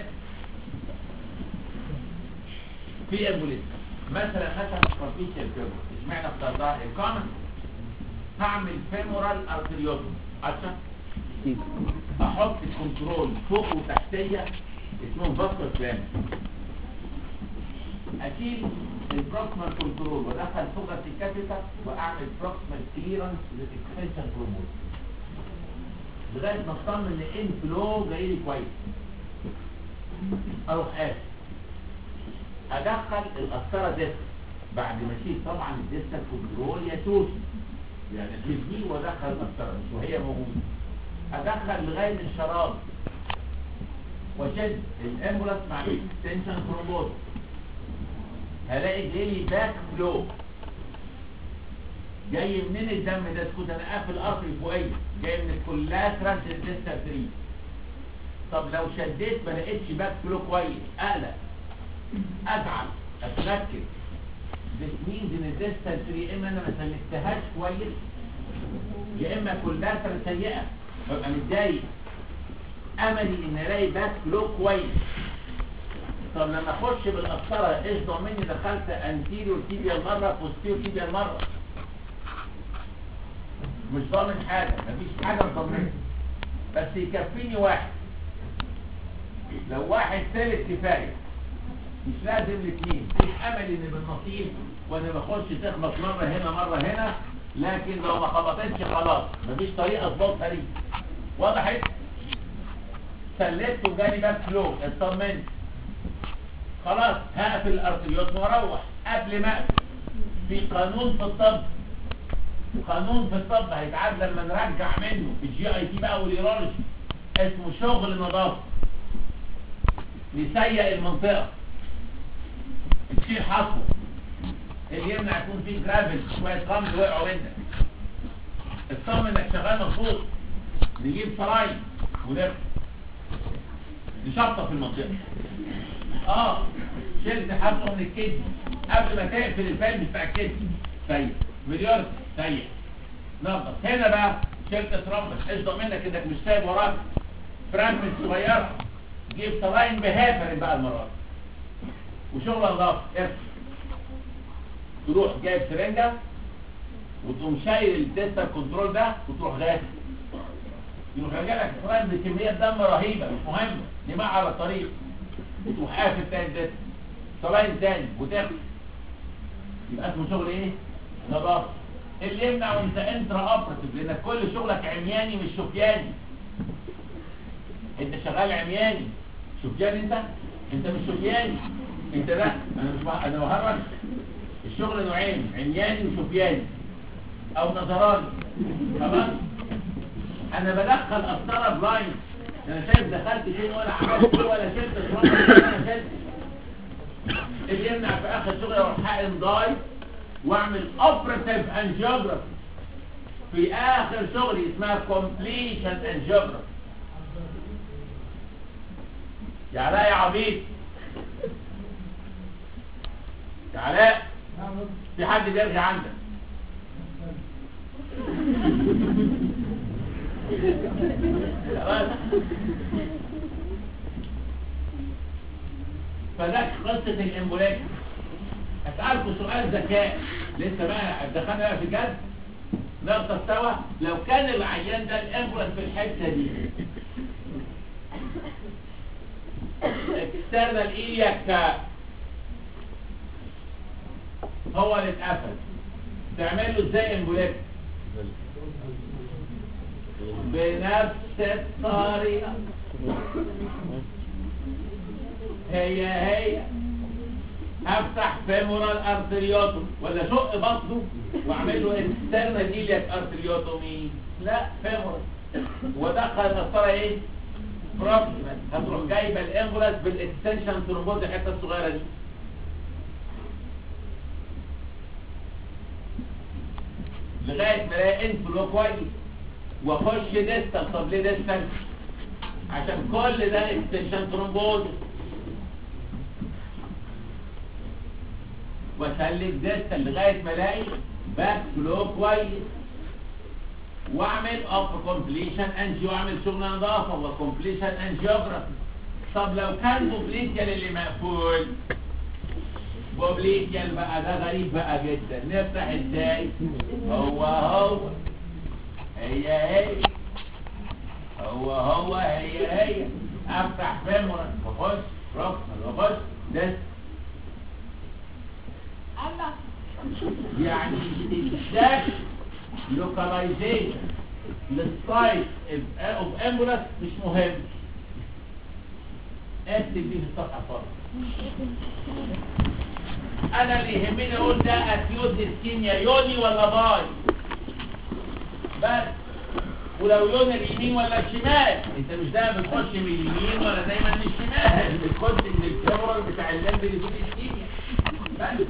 في امبوليت مثلا مثلا سوبرفيشال كيرف اشمعنى اخترتها الكومن هعمل فيمورال ارتريوتوم عشان احط الكنترول فوق وتحتيه اسمهم فاسكولار بلان اشيل البروكسمال كنترول وادخل فوق الكابيتا واعمل بروكسمال كليرنس للاكستنشن بروموت لغايه ما اطمن ان ان فلو جاي لي كويس اروح قافل ادخل القسطره ديسك بعد ما اشيل طبعا الديسك كنترول يسوس يعني اشيل دي وادخل القسطره مش وهي موجوده ادخل لغايه الشراب واشد الامبولاس مع الاكستنشن ثرومبوز هلاقي جاي باك فلو جاي منين الدم ده اسكت انا قافل قطر فوقيه جاي من الكولاترال للديستا 3 طب لو شديت ما لقيتش باك فلو كويس اقلق ازعل اتركز this means ان الديستا 3 يا اما انا ما سلكتهاش كويس يا اما كولاترال سيئه ببقى متضايق املي ان الاقي باك فلو كويس طب لما اخش بالقسطره ايش ضامني دخلت انتيريور تيبيال مره بوستيريور تيبيال مره مش ضامن حاجه مفيش حاجه مضمنها بس يكفيني واحد لو واحد ثالث كفايه مش لازم الاثنين في امل ان بالنصيب وانا بخش تخبط مره هنا مره هنا لكن لو ما خبطتش خلاص مفيش طريقه اظبطها ليه وضحت سلكت وجالي باك فلو اطمنت خلاص هقفل الارتريوت واروح قبل ما اقفل في قانون في الطب وقانون في الطب هيتعاد لما نرجع منه في الجي اي تي بقى واليورولوجي اسمه شغل نظافه نسيق المنطقه تشيل حصوه اللي يمنع يكون فيه جرافل شويه رمل وقعوا منك اطمن انك شغال مظبوط نجيب سرايل ونرفع نشطف المنطقه اه شلت حصوه من الكدني قبل ما تقفل الفالف بتاع الكدني سيء مليار سيء نظف هنا بقى شلت ترمبس اشضى منك انك مش سايب وراك فرامل صغيره جيب سراين بهافر بقى المرات وشغل نظافه ارفع تروح جايب سرنجه وتقوم شايل التستر كنترول ده وتروح غاسل يروح راجع لك سراين بكميه دم رهيبه مش مهم دماء على الطريق وتروح قافل تاني ده سراين تاني وتاخد يبقى اسمه شغل ايه؟ نظافه اللي يمنع وانت انترا اوبراتيف لانك كل شغلك عمياني مش شفياني انت شغال عمياني شفياني انت انت مش شفياني انت لا انا مش بح... انا بهرج الشغل نوعين عمياني وشفياني او نظراني خلاص انا بدخل قسطره بلايند انا شايف دخلت فين ولا عملت ايه ولا شلت الرمل ولا انا شلت اللي يمنع في اخر شغل اروح حقن ضاي واعمل اوبراتيف انجيوجرافي في اخر شغلي اسمها كومبليشن انجيوجرافي يا علاء يا عبيد يا علاء في حد بيرجع عندك خلاص فده قصة الامبوليشن اسألكم سؤال ذكاء لسه بقى دخلنا بقى في جد نقطة سوا لو كان العيان ده الامبولانس في الحتة دي اكسترنال ايلياك هو اللي اتقفل تعمل له ازاي امبوليشن بنفس الطريقة هي هي افتح فيمورال ارتريوتوم ولا شق بطنه واعمل له اكسترنال ايلياك ارتريوتومي لا فيمورال ودخل القسطره ايه بروكسيمال هتروح جايبه الامبولاس بالاكستنشن ثرومبوز الحته الصغيره دي لغايه ما الاقي انفلو كويس واخش ديستال طب ليه ديستال عشان كل ده اكستنشن ثرومبوز واسلك ديستال لغايه ما الاقي باك فلو كويس واعمل اوف كومبليشن انجيو واعمل شغل نظافه وكومبليشن انجيوجرافي طب لو كان بوبليتيال اللي مقفول بوبليتيال بقى ده غريب بقى جدا نفتح ازاي هو هو هي هي هو هو هي هي افتح فيمورال واخش ركن واخش ده الله يعني ازاي لوكاليزيشن للسايت اوف امبولاس مش مهم اكتب دي في الصفحه فقط انا اللي يهمني اقول ده اكيوت اسكيميا يوني ولا باي بس ولو يوني اليمين ولا الشمال انت مش دايما بتخش من اليمين ولا دايما من الشمال بتخش من الفيمورال بتاع اللمب اللي فيه الاسكيميا بس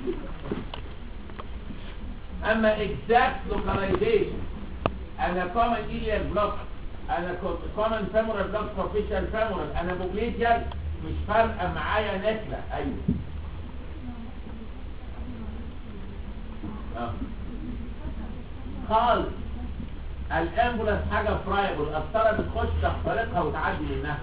اما exact localization انا common iliac block انا common femoral block superficial femoral انا بوبليتيال مش فارقه معايا نكله ايوه آه. خالص الامبولانس حاجه فرايبل القسطره بتخش تخترقها وتعدي منها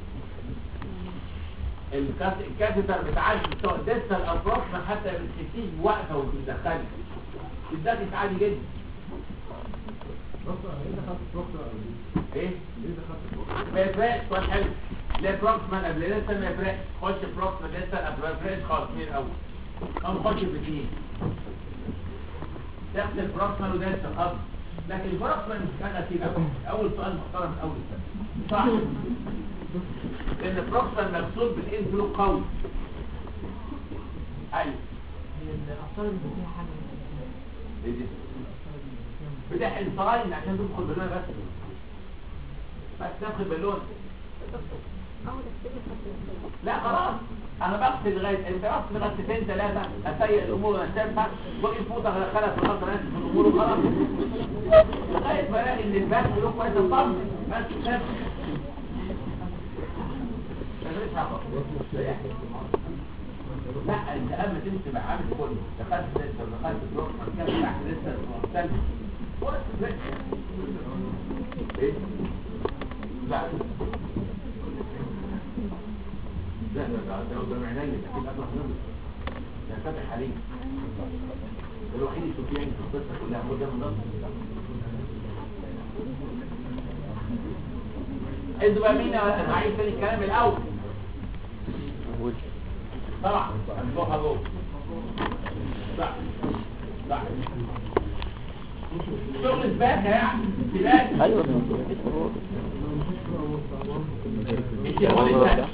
الكاس- الكاثيتر بتعدي سواء ديستال او بروكسيمال حتى ما بتحسيش بوقفه وبتدخلي الداتس عادي جدا ايه ما يفرقش سؤال حلو لا بروكسمان قبل لسه ما يفرقش خش بروكسمان لسه قبل ما يفرقش خالص من الاول او خش باثنين تاخد البروكسمان وده لسه خالص لكن البروكسمان مش كان كتير قوي اول سؤال محترم من اول سنه صح لان البروكسمان مغسول بالانفلو قوي ايوه إيه دي؟ بتاع انساين عشان تدخل بالونه بس بس تدخل بالونه لا خلاص انا بغسل لغايه انت بغسل غسلتين ثلاثه اسيء الامور وانسفها واجي فوطه ادخلها في الخط انسف الامور وخلاص لغايه ما الاقي ان البث له كويس اطمن بس بس لا انت قبل تمشي مع عامل كله دخلت لسه دخلت تروح مكان تحت لسه مختلف وقت بريك ايه لا لا لا ده ده قدام عينيا ده كده اطلع منه ده فاتح عليه ده الوحيد اللي شوفيه في القصه كلها قدام النص انتوا بقى مين انا عايز تاني الكلام الاول أول طبعا هنروح جوه صح صح شغل سباكه يعني سباكه أيوة مش هو اللي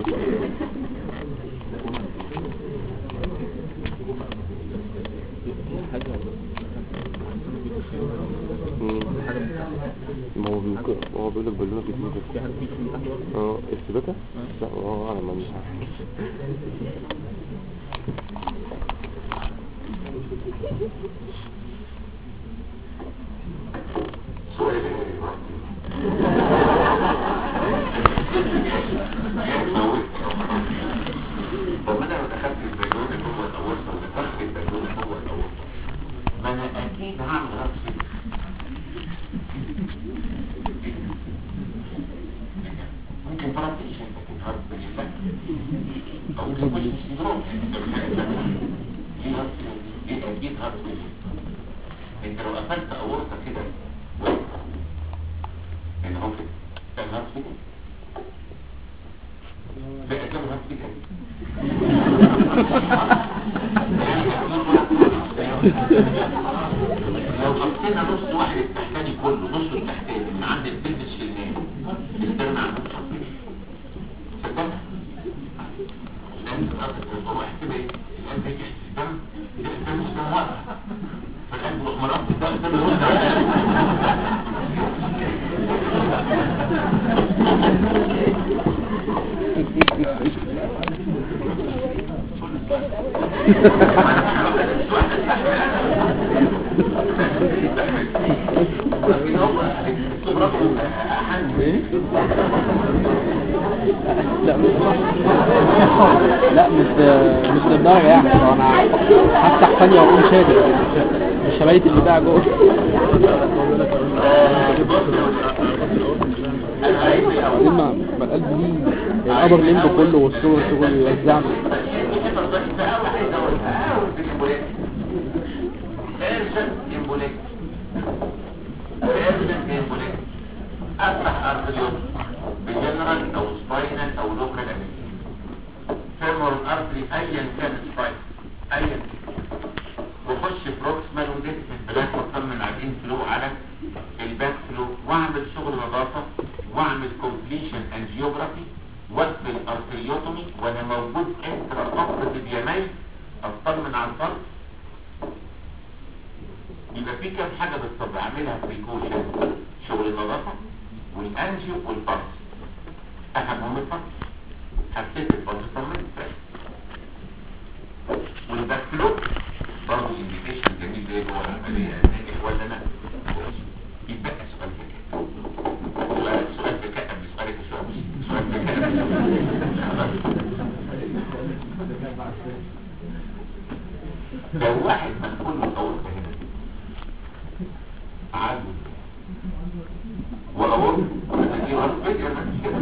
ما هو بيقول هو بيقول لك بالونه كتير اه السباكه لا هو اعلم ما مش عارف طب انا لو دخلت البالون جوه الاورطه ودخلت البالون جوه الاورطه ما انا اكيد هعمل رأس ممكن طلب ايش لكن هرب بالله او تخش في سندروم دي هرب دي اكيد هرب انت لو قفلت اورطه كده واقفة. هنا اهو كده ده الهرب كده بقى كم هرب كده لو حطينا نص واحد التحتاني كله نص التحتاني من عند البلبس في المال استغنى عن نص صدقت لان الأرض واحد كده ايه القلب يجي الدم الدم مش دم واقف فالقلب يروح مرض الدم الدم يرد على لا مش لا مش مش للدرجة يعني هو انا هفتح ثانية واقوم شادد مش مش هبيت اللي بقى جوه بعدين ما ما القلب ليه القبر ليمب كله والصور شغل يوزعنا افتح ارتريوم بجنرال او سباينال او لوكال فيمور ارتري ايا كان سباين ايا وخش بروكسمال وديسمال بلاك واطمن على الانفلو على الباك فلو واعمل شغل نظافه واعمل كومبليشن انجيوجرافي واقفل ارتريوتومي وانا موجود انترا اوبريتيف يمين اطمن على الفرد يبقى في كام حاجه بالطبع اعملها بريكوشن شغل النظافه والانجيو والبلس اهمهم البلس حسيت البلس طمنت والباك فلو برضه انديكيشن جميل زي جوه العمليه ناجح ولا لا يبقى سؤال ذكاء سؤال سؤال ذكاء قبل سؤالك سؤال سؤال ذكاء لو واحد مسؤول من اورطه هنا عدو واورطه دي فكره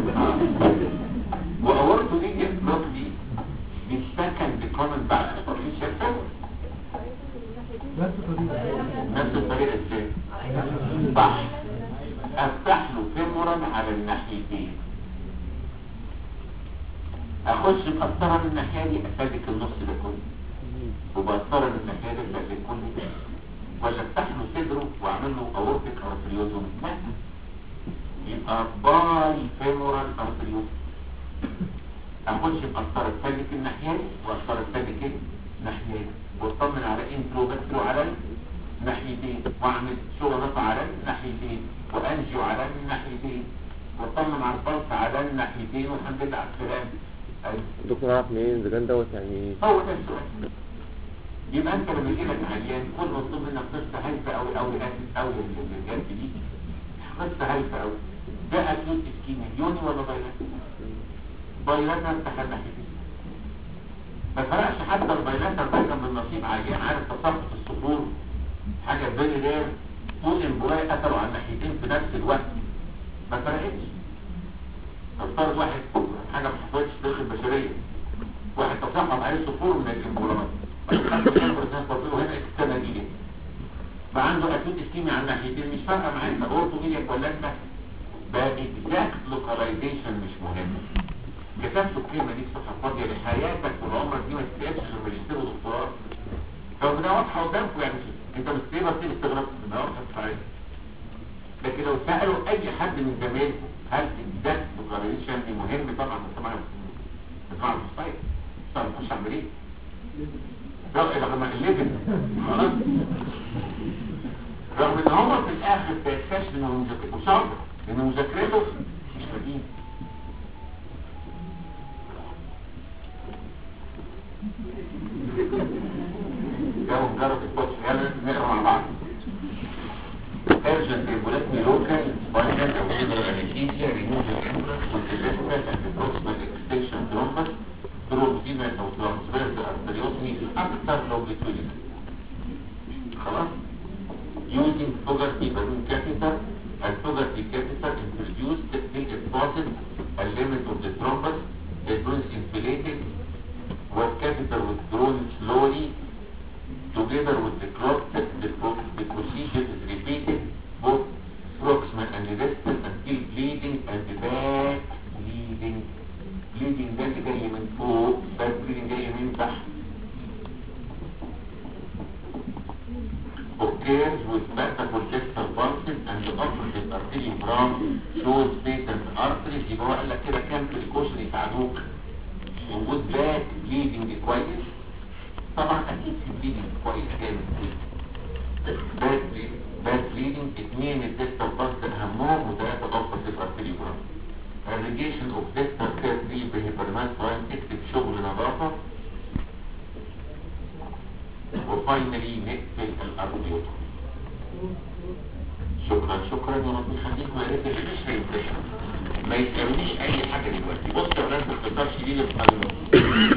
واورطه دي يطلق دي بالسكند كومنت بعد السوبرفيشال فيلم نفس الطريقة ازاي صح افتح له فيمورال على الناحيتين اخش مقطره من الناحيه دي اسلك النص ده كله وبقطره من الناحيه دي اسلك كله ده ولا افتح له صدره واعمل له اورتيك ارتريوزوم لا يبقى باي فيمورال ارتريوزوم اخش مقطره اسلك الناحيه دي واقطره اسلك الناحيه دي واطمن على انترو بكترو على الناحيتين واعمل شغل على الناحيتين وانجو على الناحيتين واطمن على البلس على الناحيتين والحمد لله على السلامه أيوة. الدكتور عارف منين اذا كان دوت يعني هو ده السؤال يبقى انت لما يجي لك عيان كل مطلوب منك قصه هايفه قوي قوي اسف قوي الجهاز دي قصه هايفه قوي ده اكيد اسكيميا يوني ولا بايلاتر بايلاتر تحت ناحيتين ما فرقش حتى البايلاتر ده كان من نصيب عيان عارف تساقط الصدور حاجه فيري رير طول امبولاي قتلوا على الناحيتين في نفس الوقت ما فرقتش نفترض واحد حاجه ما حصلتش في تاريخ البشريه واحد تصحب عليه صفور من الامبولات هنا السنه دي ليه؟ فعنده اكيد اسكيمي على الناحيتين مش فارقه معاه انت اورتو ميديك ولا انت بقى اكزاكت لوكاليزيشن مش مهم كتبت الكلمه دي في صفحه فاضيه لحياتك والعمر دي ما تتقابش غير ماجستير ودكتوراه لو ده واضحه قدامكم يعني انت مش تقدر تيجي تستغرب ده واضحه في حياتك لكن لو سالوا اي حد من زمايلكم هل اكزاكت لوكاليزيشن دي مهم طبعا طبعا طبعا مستحيل طبعا مش هعمل ايه رغم رغم الليفل خلاص رغم ان هو في الاخر بيكتشف انه مذاكرته وشاطر ان مذاكرته مش مدين جاوا نجرب الكوتش يلا نقرا مع بعض urgent regulatory local spinal or cerebral anesthesia remove the embryo with the vesicle and the proximal extension thrombus through female or transverse arteriotomy أكثر longitudinal خلاص using Fogarty balloon catheter and Fogarty catheter introduced till it passes a limit of the thrombus the balloon is inflated was catheter withdrawn slowly together with the clot the, pro- the procedure is repeated both proximal and distal until bleeding and back bleeding bleeding ده اللي جاي من فوق back bleeding جاي من تحت occurs with vertical distal pulses and the opposite arteriogram shows patent arteries يبقى هو قال لك كده كام precaution يساعدوك وجود باك bleeding كويس طبعا اكيد في bleeding كويس جامد باك باك bleeding اثنين الديستال pulse اهمهم وثلاثه opposite arteriogram irrigation of distal tertiary بهيبرمان اكتب شغل نظافه وفاينلي نقفل الارضيوت شكرا شكرا يا رب يخليكم يا ريت اللي مش هيمتحن ما يسألونيش اي حاجه دلوقتي بص يا ولاد باختصار شديد القانون